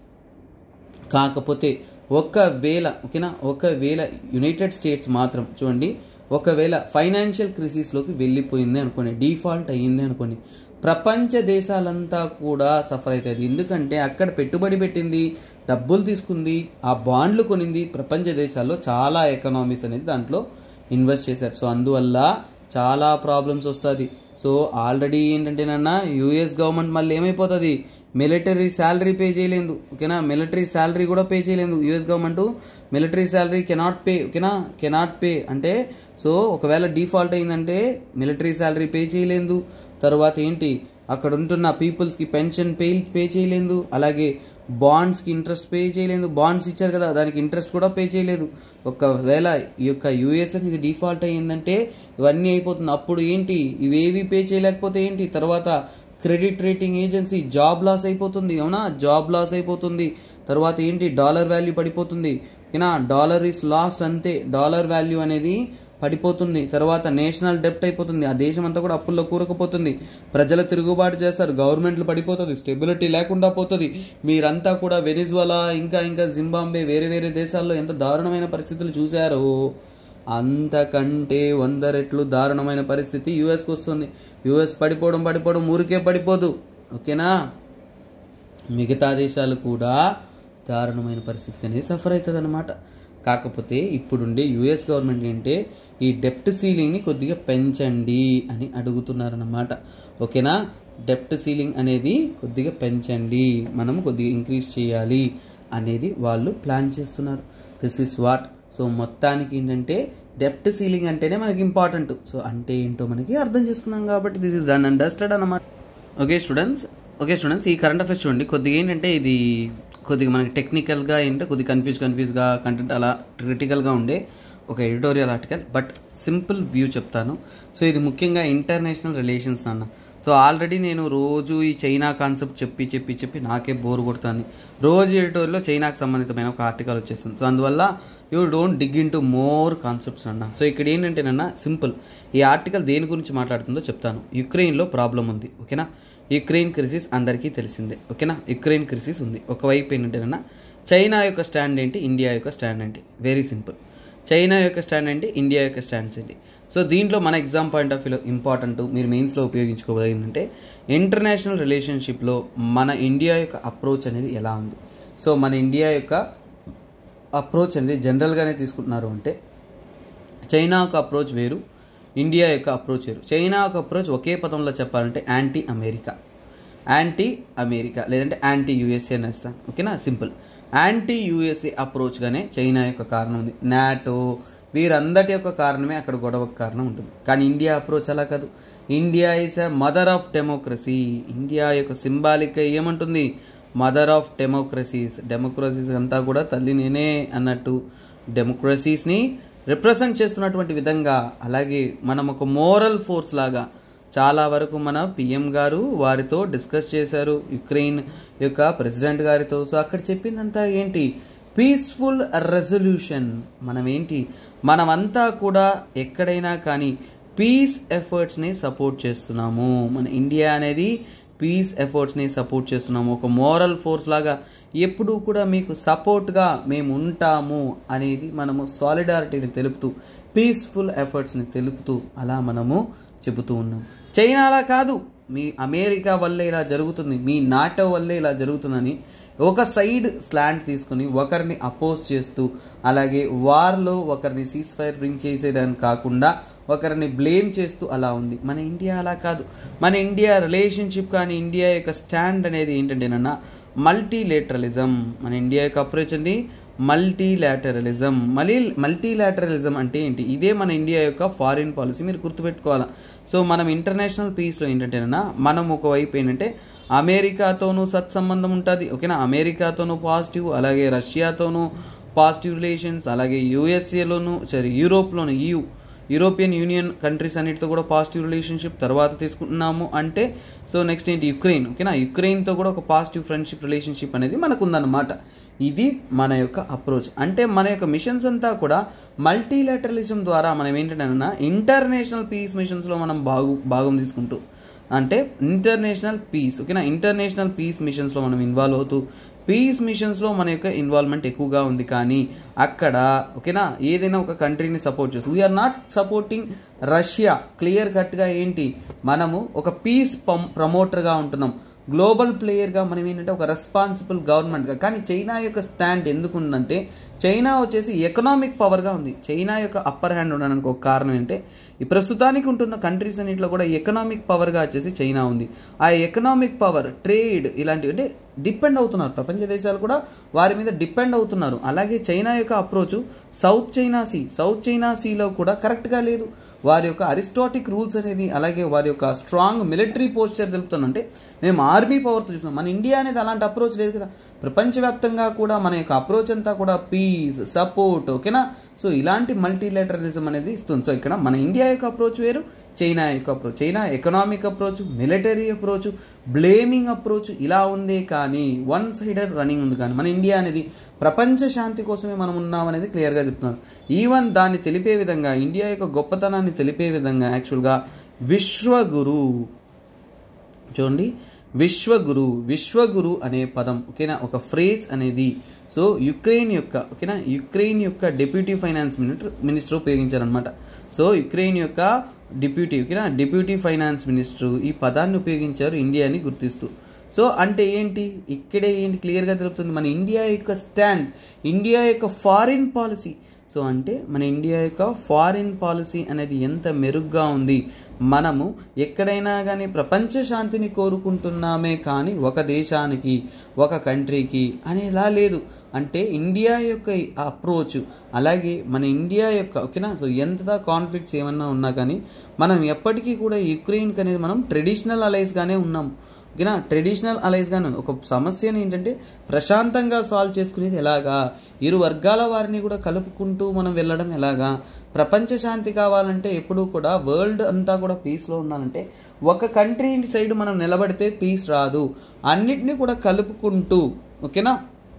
Speaker 1: కాకపోతే ఒకవేళ ఓకేనా ఒకవేళ యునైటెడ్ స్టేట్స్ మాత్రం చూడండి ఒకవేళ ఫైనాన్షియల్ క్రిసిస్లోకి వెళ్ళిపోయింది అనుకోండి డిఫాల్ట్ అయ్యింది అనుకోండి ప్రపంచ దేశాలంతా కూడా సఫర్ అవుతుంది ఎందుకంటే అక్కడ పెట్టుబడి పెట్టింది డబ్బులు తీసుకుంది ఆ బాండ్లు కొనింది ప్రపంచ దేశాల్లో చాలా ఎకనామీస్ అనేది దాంట్లో ఇన్వెస్ట్ చేశారు సో అందువల్ల చాలా ప్రాబ్లమ్స్ వస్తుంది సో ఆల్రెడీ ఏంటంటే నాన్న యూఎస్ గవర్నమెంట్ మళ్ళీ ఏమైపోతుంది మిలిటరీ శాలరీ పే చేయలేదు ఓకేనా మిలిటరీ శాలరీ కూడా పే చేయలేదు US government military salary cannot pay ఓకేనా కెనాట్ పే అంటే సో ఒకవేళ డిఫాల్ట్ అయిందంటే మిలిటరీ శాలరీ పే చేయలేదు తర్వాత ఏంటి అక్కడ ఉంటున్న పీపుల్స్కి పెన్షన్ పే పే చేయలేదు అలాగే బాండ్స్కి ఇంట్రెస్ట్ పే చేయలేదు బాండ్స్ ఇచ్చారు కదా దానికి ఇంట్రెస్ట్ కూడా పే చేయలేదు ఒకవేళ ఈ యొక్క యూఎస్ అనేది డిఫాల్ట్ అయ్యిందంటే ఇవన్నీ అయిపోతుంది అప్పుడు ఏంటి ఇవేవి పే చేయలేకపోతే ఏంటి తర్వాత credit rating agency job loss అయిపోతుంది అవునా జాబ్ లాస్ అయిపోతుంది తర్వాత ఏంటి డాలర్ వాల్యూ పడిపోతుంది ఏనా డాలర్ ఈస్ లాస్ట్ అంతే డాలర్ వాల్యూ అనేది పడిపోతుంది తర్వాత నేషనల్ డెప్ట్ అయిపోతుంది ఆ దేశం అంతా కూడా అప్పుల్లో కూరకపోతుంది ప్రజలు తిరుగుబాటు చేస్తారు గవర్నమెంట్లు పడిపోతుంది స్టెబిలిటీ లేకుండా పోతుంది మీరంతా కూడా వెనిజువలా ఇంకా ఇంకా జింబాంబే వేరే వేరే దేశాల్లో ఎంత దారుణమైన పరిస్థితులు చూశారో అంతకంటే వంద రెట్లు దారుణమైన పరిస్థితి యూఎస్కి వస్తుంది యూఎస్ పడిపోవడం పడిపోవడం ఊరికే పడిపోదు ఓకేనా మిగతా దేశాలు కూడా దారుణమైన పరిస్థితికి అనేది సఫర్ అవుతుంది అనమాట కాకపోతే ఇప్పుడుండే యుఎస్ గవర్నమెంట్ ఏంటంటే ఈ డెప్ట్ సీలింగ్ని కొద్దిగా పెంచండి అని అడుగుతున్నారన్నమాట ఓకేనా డెప్ట్ సీలింగ్ అనేది కొద్దిగా పెంచండి మనం కొద్దిగా ఇంక్రీజ్ చేయాలి అనేది వాళ్ళు ప్లాన్ చేస్తున్నారు దిస్ ఇస్ వాట్ సో మొత్తానికి ఏంటంటే డెప్ట్ సీలింగ్ అంటేనే మనకి ఇంపార్టెంట్ సో అంటే ఏంటో మనకి అర్థం చేసుకున్నాం కాబట్టి దిస్ ఇస్ అన్ అండర్స్టాండ్ అన్నమాట ఓకే స్టూడెంట్స్ ఓకే స్టూడెంట్స్ ఈ కరెంట్ అఫైర్స్ చూడండి కొద్దిగా ఏంటంటే ఇది కొద్దిగా మనకి టెక్నికల్గా ఏంటంటే కొద్దిగా కన్ఫ్యూజ్ కన్ఫ్యూజ్గా కంటెంట్ అలా క్రిటికల్గా ఉండే ఒక editorial article but simple view చెప్తాను సో ఇది ముఖ్యంగా ఇంటర్నేషనల్ రిలేషన్స్ నాన్న సో ఆల్రెడీ నేను రోజు ఈ చైనా కాన్సెప్ట్ చెప్పి చెప్పి చెప్పి నాకే బోర్ కొడుతుంది రోజు ఎడిటోరియల్లో చైనాకి సంబంధితమైన ఒక ఆర్టికల్ వచ్చేస్తుంది సో అందువల్ల you don't dig in to more concepts అన్న సో ఇక్కడ ఏంటంటే నన్న సింపుల్ ఈ ఆర్టికల్ దేని గురించి మాట్లాడుతుందో చెప్తాను యుక్రెయిన్లో ప్రాబ్లం ఉంది ఓకేనా యుక్రెయిన్ క్రిసిస్ అందరికీ తెలిసిందే ఓకేనా యుక్రెయిన్ క్రిసిస్ ఉంది ఒకవైపు ఏంటంటేనన్నా చైనా యొక్క స్టాండ్ ఏంటి ఇండియా యొక్క స్టాండ్ ఏంటి వెరీ సింపుల్ చైనా యొక్క స్టాండ్ ఏంటి ఇండియా యొక్క స్టాండ్స్ ఏంటి సో దీంట్లో మన ఎగ్జామ్ పాయింట్ ఆఫ్ వ్యూలో ఇంపార్టెంట్ మీరు మెయిన్స్లో ఉపయోగించుకోబోయేంటంటే ఇంటర్నేషనల్ రిలేషన్షిప్లో మన ఇండియా యొక్క అప్రోచ్ అనేది ఎలా ఉంది సో మన ఇండియా యొక్క అప్రోచ్ అనేది జనరల్గానే తీసుకుంటున్నారు అంటే చైనా యొక్క అప్రోచ్ వేరు ఇండియా యొక్క అప్రోచ్ వేరు చైనా యొక్క అప్రోచ్ ఒకే పదంలో చెప్పాలంటే యాంటీ అమెరికా యాంటీ అమెరికా లేదంటే యాంటీ యూఎస్ఏ అని ఇస్తాను ఓకేనా సింపుల్ యాంటీ యూఎస్ఏ అప్రోచ్గానే చైనా యొక్క కారణం ఉంది నాటో వీరందటి యొక్క కారణమే అక్కడ గొడవకు కారణం ఉంటుంది కానీ ఇండియా అప్రోచ్ అలా కాదు India is a mother of democracy India యొక్క సింబాలిక్ ఏమంటుంది మదర్ ఆఫ్ డెమోక్రసీస్ డెమోక్రసీస్ అంతా కూడా తల్లి నేనే అన్నట్టు డెమోక్రసీస్ని రిప్రజెంట్ చేస్తున్నటువంటి విధంగా అలాగే మనం ఒక మోరల్ ఫోర్స్ లాగా చాలా వరకు మన పిఎం గారు వారితో డిస్కస్ చేశారు యుక్రెయిన్ యొక్క ప్రెసిడెంట్ గారితో సో అక్కడ చెప్పిందంతా ఏంటి పీస్ఫుల్ రెజల్యూషన్ మనం ఏంటి మనమంతా కూడా ఎక్కడైనా కానీ పీస్ ఎఫర్ట్స్ని సపోర్ట్ చేస్తున్నాము మన ఇండియా అనేది పీస్ ఎఫర్ట్స్ని సపోర్ట్ చేస్తున్నాము ఒక మోరల్ ఫోర్స్ లాగా ఎప్పుడూ కూడా మీకు సపోర్ట్గా మేము ఉంటాము అనేది మనము సాలిడారిటీని తెలుపుతూ పీస్ఫుల్ ఎఫర్ట్స్ని తెలుపుతూ అలా మనము చెబుతూ ఉన్నాం చైనా అలా కాదు మీ అమెరికా వల్లే ఇలా జరుగుతుంది మీ నాటో వల్లే ఇలా జరుగుతుందని ఒక సైడ్ స్లాండ్ తీసుకుని ఒకరిని అపోజ్ చేస్తూ అలాగే వార్లో ఒకరిని సీజ్ ఫైర్ బ్రింగ్ చేసేదాన్ని కాకుండా ఒకరిని బ్లేమ్ చేస్తూ అలా ఉంది మన ఇండియా అలా కాదు మన ఇండియా రిలేషన్షిప్ కానీ ఇండియా యొక్క స్టాండ్ అనేది ఏంటంటేనన్నా మల్టీలేటరలిజం మన ఇండియా యొక్క అప్రోచ్ అండి మల్టీలాటరలిజం మళ్ళీ మల్టీలాటరలిజం అంటే ఏంటి ఇదే మన ఇండియా యొక్క ఫారిన్ పాలసీ మీరు గుర్తుపెట్టుకోవాలా సో మనం ఇంటర్నేషనల్ పీస్లో ఏంటంటేనా మనం ఒకవైపు ఏంటంటే అమెరికాతోనూ సత్సంబంధం ఉంటుంది ఓకేనా అమెరికాతోనూ పాజిటివ్ అలాగే రష్యాతోనూ పాజిటివ్ రిలేషన్స్ అలాగే యూఎస్ఏలోను సరే యూరోప్లోను యూ యూరోపియన్ యూనియన్ కంట్రీస్ అన్నిటితో కూడా పాజిటివ్ రిలేషన్షిప్ తర్వాత తీసుకుంటున్నాము అంటే సో నెక్స్ట్ ఏంటి యుక్రెయిన్ ఓకేనా యుక్రెయిన్తో కూడా ఒక పాజిటివ్ ఫ్రెండ్షిప్ రిలేషన్షిప్ అనేది మనకు ఉందన్నమాట ఇది మన యొక్క అప్రోచ్ అంటే మన యొక్క మిషన్స్ అంతా కూడా మల్టీలాటరలిజం ద్వారా మనం ఏంటంటే ఇంటర్నేషనల్ పీస్ మిషన్స్లో మనం బాగు భాగం తీసుకుంటూ అంటే ఇంటర్నేషనల్ పీస్ ఓకేనా ఇంటర్నేషనల్ పీస్ మిషన్స్లో మనం ఇన్వాల్వ్ అవుతూ పీస్ మిషన్స్లో మన యొక్క ఇన్వాల్వ్మెంట్ ఎక్కువగా ఉంది కానీ అక్కడ ఓకేనా ఏదైనా ఒక కంట్రీని సపోర్ట్ చేస్తాం we are not supporting Russia clear కట్గా ఏంటి మనము ఒక పీస్ ప్రమోటర్గా ఉంటున్నాం గ్లోబల్ ప్లేయర్గా మనం ఏంటంటే ఒక రెస్పాన్సిబుల్ గవర్నమెంట్గా కానీ చైనా యొక్క స్టాండ్ ఎందుకు ఉందంటే చైనా వచ్చేసి ఎకనామిక్ పవర్గా ఉంది చైనా యొక్క అప్పర్ హ్యాండ్ ఉండడానికి ఒక కారణం ఏంటంటే ఈ ప్రస్తుతానికి ఉంటున్న కంట్రీస్ అన్నింటిలో కూడా ఎకనామిక్ పవర్గా వచ్చేసి చైనా ఉంది ఆ ఎకనామిక్ పవర్ ట్రేడ్ ఇలాంటివి అంటే డిపెండ్ అవుతున్నారు ప్రపంచ దేశాలు కూడా వారి మీద డిపెండ్ అవుతున్నారు అలాగే చైనా యొక్క approach south China sea south China సీలో కూడా కరెక్ట్గా లేదు వారి యొక్క అరిస్టాటిక్ రూల్స్ అనేది అలాగే వారి యొక్క స్ట్రాంగ్ మిలిటరీ పోస్చర్ తెలుపుతుందంటే మేము ఆర్మీ పవర్తో చూస్తున్నాం మన ఇండియా అనేది అలాంటి అప్రోచ్ లేదు కదా ప్రపంచవ్యాప్తంగా కూడా మన యొక్క అప్రోచ్ అంతా కూడా పీస్ సపోర్ట్ ఓకేనా సో ఇలాంటి మల్టీలేటరలిజం అనేది ఇస్తుంది సో ఇక్కడ మన ఇండియా యొక్క అప్రోచ్ వేరు చైనా యొక్క approach China economic approach military approach blaming approach ఇలా ఉంది కానీ వన్ సైడెడ్ రన్నింగ్ ఉంది కానీ మన ఇండియా అనేది ప్రపంచ శాంతి కోసమే మనం ఉన్నాం అనేది క్లియర్గా చెప్తున్నాను ఈవెన్ దాన్ని తెలిపే విధంగా ఇండియా యొక్క గొప్పతనాన్ని తెలిపే విధంగా యాక్చువల్గా విశ్వగురు చూడండి విశ్వగురు విశ్వగురు అనే పదం ఓకేనా ఒక ఫ్రేజ్ అనేది సో యుక్రెయిన్ యొక్క ఓకేనా యుక్రెయిన్ యొక్క డిప్యూటీ ఫైనాన్స్ మినిస్టర్ మినిస్టర్ ఉపయోగించారనమాట సో యుక్రెయిన్ యొక్క డిప్యూటీ ఓకేనా డిప్యూటీ ఫైనాన్స్ మినిస్టర్ ఈ పదాన్ని ఉపయోగించారు ఇండియాని గుర్తిస్తూ సో అంటే ఏంటి ఇక్కడే ఏంటి క్లియర్గా తెలుపుతుంది మన ఇండియా యొక్క స్టాండ్ ఇండియా యొక్క ఫారిన్ పాలసీ సో అంటే మన ఇండియా యొక్క ఫారిన్ పాలసీ అనేది ఎంత మెరుగ్గా ఉంది మనము ఎక్కడైనా కానీ ప్రపంచ శాంతిని కోరుకుంటున్నామే కానీ ఒక దేశానికి ఒక కంట్రీకి అనేలా లేదు అంటే ఇండియా యొక్క అప్రోచ్ అలాగే మన ఇండియా యొక్క ఓకేనా సో ఎంత కాన్ఫ్లిక్ట్స్ ఏమన్నా ఉన్నా కానీ మనం ఎప్పటికీ కూడా యుక్రెయిన్కి అనేది మనం ట్రెడిషనల్ అలైస్గానే ఉన్నాం ఓకేనా ట్రెడిషనల్ అలైజ్గానే ఉంది ఒక సమస్యని ఏంటంటే ప్రశాంతంగా సాల్వ్ చేసుకునేది ఎలాగా ఇరు వర్గాల వారిని కూడా కలుపుకుంటూ మనం వెళ్ళడం ఎలాగా ప్రపంచ శాంతి కావాలంటే ఎప్పుడూ కూడా వరల్డ్ అంతా కూడా పీస్లో ఉండాలంటే ఒక కంట్రీ సైడ్ మనం నిలబడితే పీస్ రాదు అన్నిటినీ కూడా కలుపుకుంటూ ఓకేనా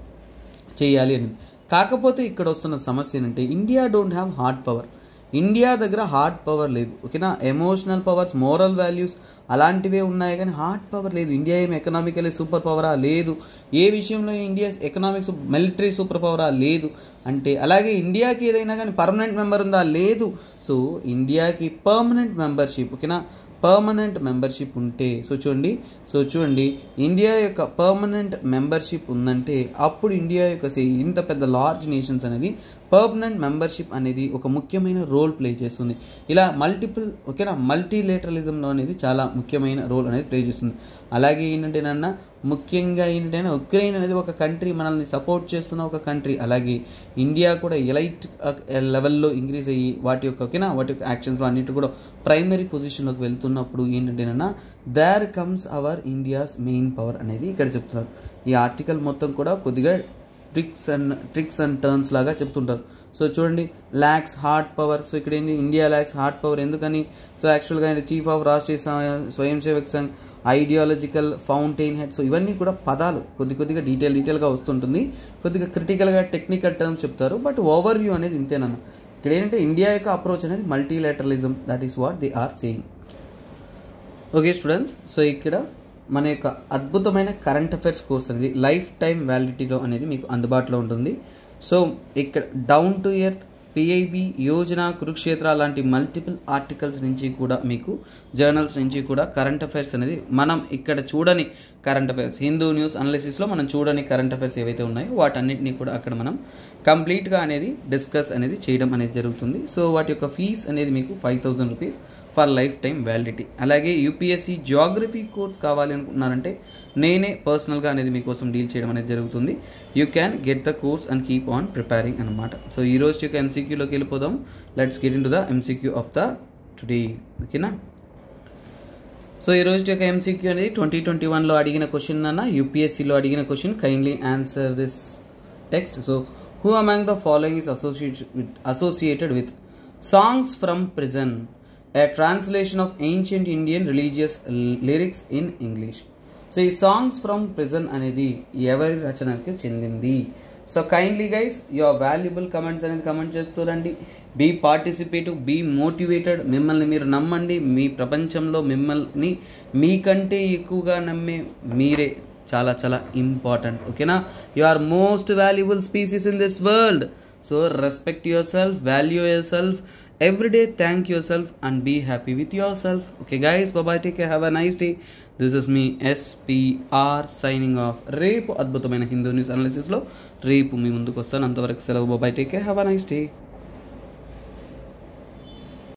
Speaker 1: చేయాలి అని కాకపోతే ఇక్కడ వస్తున్న సమస్య ఏంటంటే India don't have hard power India దగ్గర హార్డ్ పవర్ లేదు ఓకేనా ఎమోషనల్ పవర్స్ మోరల్ వాల్యూస్ అలాంటివే ఉన్నాయి కానీ హార్డ్ పవర్ లేదు ఇండియా ఏం ఎకనామికలీ సూపర్ పవరా లేదు ఏ విషయంలో ఇండియా ఎకనామిక్స్ మిలిటరీ సూపర్ పవరా లేదు అంటే అలాగే ఇండియాకి ఏదైనా కానీ పర్మనెంట్ మెంబర్ ఉందా లేదు సో ఇండియాకి పర్మనెంట్ మెంబర్షిప్ ఓకేనా పర్మనెంట్ మెంబర్షిప్ ఉంటే సో చూడండి సో చూడండి ఇండియా యొక్క పర్మనెంట్ మెంబర్షిప్ ఉందంటే అప్పుడు ఇండియా యొక్క సే ఇంత పెద్ద లార్జ్ నేషన్స్ అనేది పర్మనెంట్ మెంబర్షిప్ అనేది ఒక ముఖ్యమైన రోల్ ప్లే చేస్తుంది ఇలా మల్టిపుల్ ఓకేనా మల్టీలేటరలిజంలో అనేది చాలా ముఖ్యమైన రోల్ అనేది ప్లే చేస్తుంది అలాగే ఏంటంటే నాన్న ముఖ్యంగా ఏంటంటే ఉక్రెయిన్ అనేది ఒక కంట్రీ మనల్ని సపోర్ట్ చేస్తున్న ఒక కంట్రీ అలాగే ఇండియా కూడా ఎలైట్ లెవెల్లో ఇంక్రీజ్ అయ్యి వాటి యొక్క ఓకేనా వాటి యొక్క యాక్షన్స్లో అన్నిటి కూడా ప్రైమరీ పొజిషన్లోకి వెళ్తున్నప్పుడు ఏంటంటేనన్నా there comes our India's main power అనేది ఇక్కడ చెప్తున్నారు ఈ ఆర్టికల్ మొత్తం కూడా కొద్దిగా tricks and tricks and turns లాగా చెప్తుంటారు సో చూడండి ల్యాక్స్ హార్ట్ పవర్ సో ఇక్కడ ఏంటి ఇండియా ల్యాక్స్ హార్ట్ పవర్ ఎందుకని సో యాక్చువల్గా ఆయన చీఫ్ ఆఫ్ రాష్ట్రీయ స్వ- Swayamsevak Sangh ideological fountainhead so ఇవన్నీ కూడా పదాలు కొద్ది కొద్దిగా డీటెయిల్ డీటెయిల్గా వస్తుంటుంది కొద్దిగా క్రిటికల్గా టెక్నికల్ టర్మ్స్ చెప్తారు బట్ ఓవర్ వ్యూ అనేది ఇంతేనన్న ఇక్కడ ఏంటంటే ఇండియా యొక్క అప్రోచ్ అనేది multilateralism that is what they are saying okay students so ఇక్కడ మన యొక్క అద్భుతమైన కరెంట్ అఫైర్స్ కోర్స్ అనేది లైఫ్ టైం వ్యాలిడిటీలో అనేది మీకు అందుబాటులో ఉంటుంది సో ఇక్కడ down to earth PIB Yojana Kurukshetra లాంటి మల్టిపుల్ ఆర్టికల్స్ నుంచి కూడా మీకు జర్నల్స్ నుంచి కూడా కరెంట్ అఫైర్స్ అనేది మనం ఇక్కడ చూడని కరెంట్ అఫైర్స్ హిందూ న్యూస్ అనాలిసిస్లో మనం చూడని కరెంట్ అఫైర్స్ ఏవైతే ఉన్నాయో వాటన్నిటిని కూడా అక్కడ మనం కంప్లీట్గా అనేది డిస్కస్ అనేది చేయడం అనేది జరుగుతుంది సో వాటి యొక్క ఫీజ్ అనేది మీకు five thousand rupees for life time validity అలాగే యూపీఎస్సీ జాగ్రఫీ కోర్స్ కావాలి అనుకుంటున్నారంటే నేనే పర్సనల్గా అనేది మీకోసం డీల్ చేయడం అనేది జరుగుతుంది you can get the course and keep on preparing అనమాట సో ఈ రోజు యొక్క ఎంసీక్యూలోకి వెళ్ళిపోదాం let's get into the MCQ of the today ఓకేనా సో ఈ రోజు యొక్క ఎంసీక్యూ అనేది ట్వంటీ ట్వంటీ వన్లో అడిగిన క్వశ్చన్ అన్న యూపీఎస్సీలో అడిగిన question kindly answer this text so who among the following is associated with associated with songs from prison a translation of ancient Indian religious lyrics in English so ఈ songs from prison అనేది ఎవరి రచనకి చెందింది so kindly guys your valuable comments అనేది comment చేస్తూరండి be participative be motivated మిమ్మల్ని మీరు నమ్మండి మీ ప్రపంచంలో మిమ్మల్ని మీకంటే ఎక్కువగా నమ్మే మీరే చాలా చాలా ఇంపార్టెంట్ ఓకేనా you are most valuable species in this world so respect yourself value yourself every day thank yourself and be happy with yourself okay guys bye bye take have a nice day this is me SPR signing off రేపు అద్భుతమైన Hindu news అనాలిసిస్లో రేపు మీ ముందుకు వస్తాను అంతవరకు సెలవు bye bye take have a nice day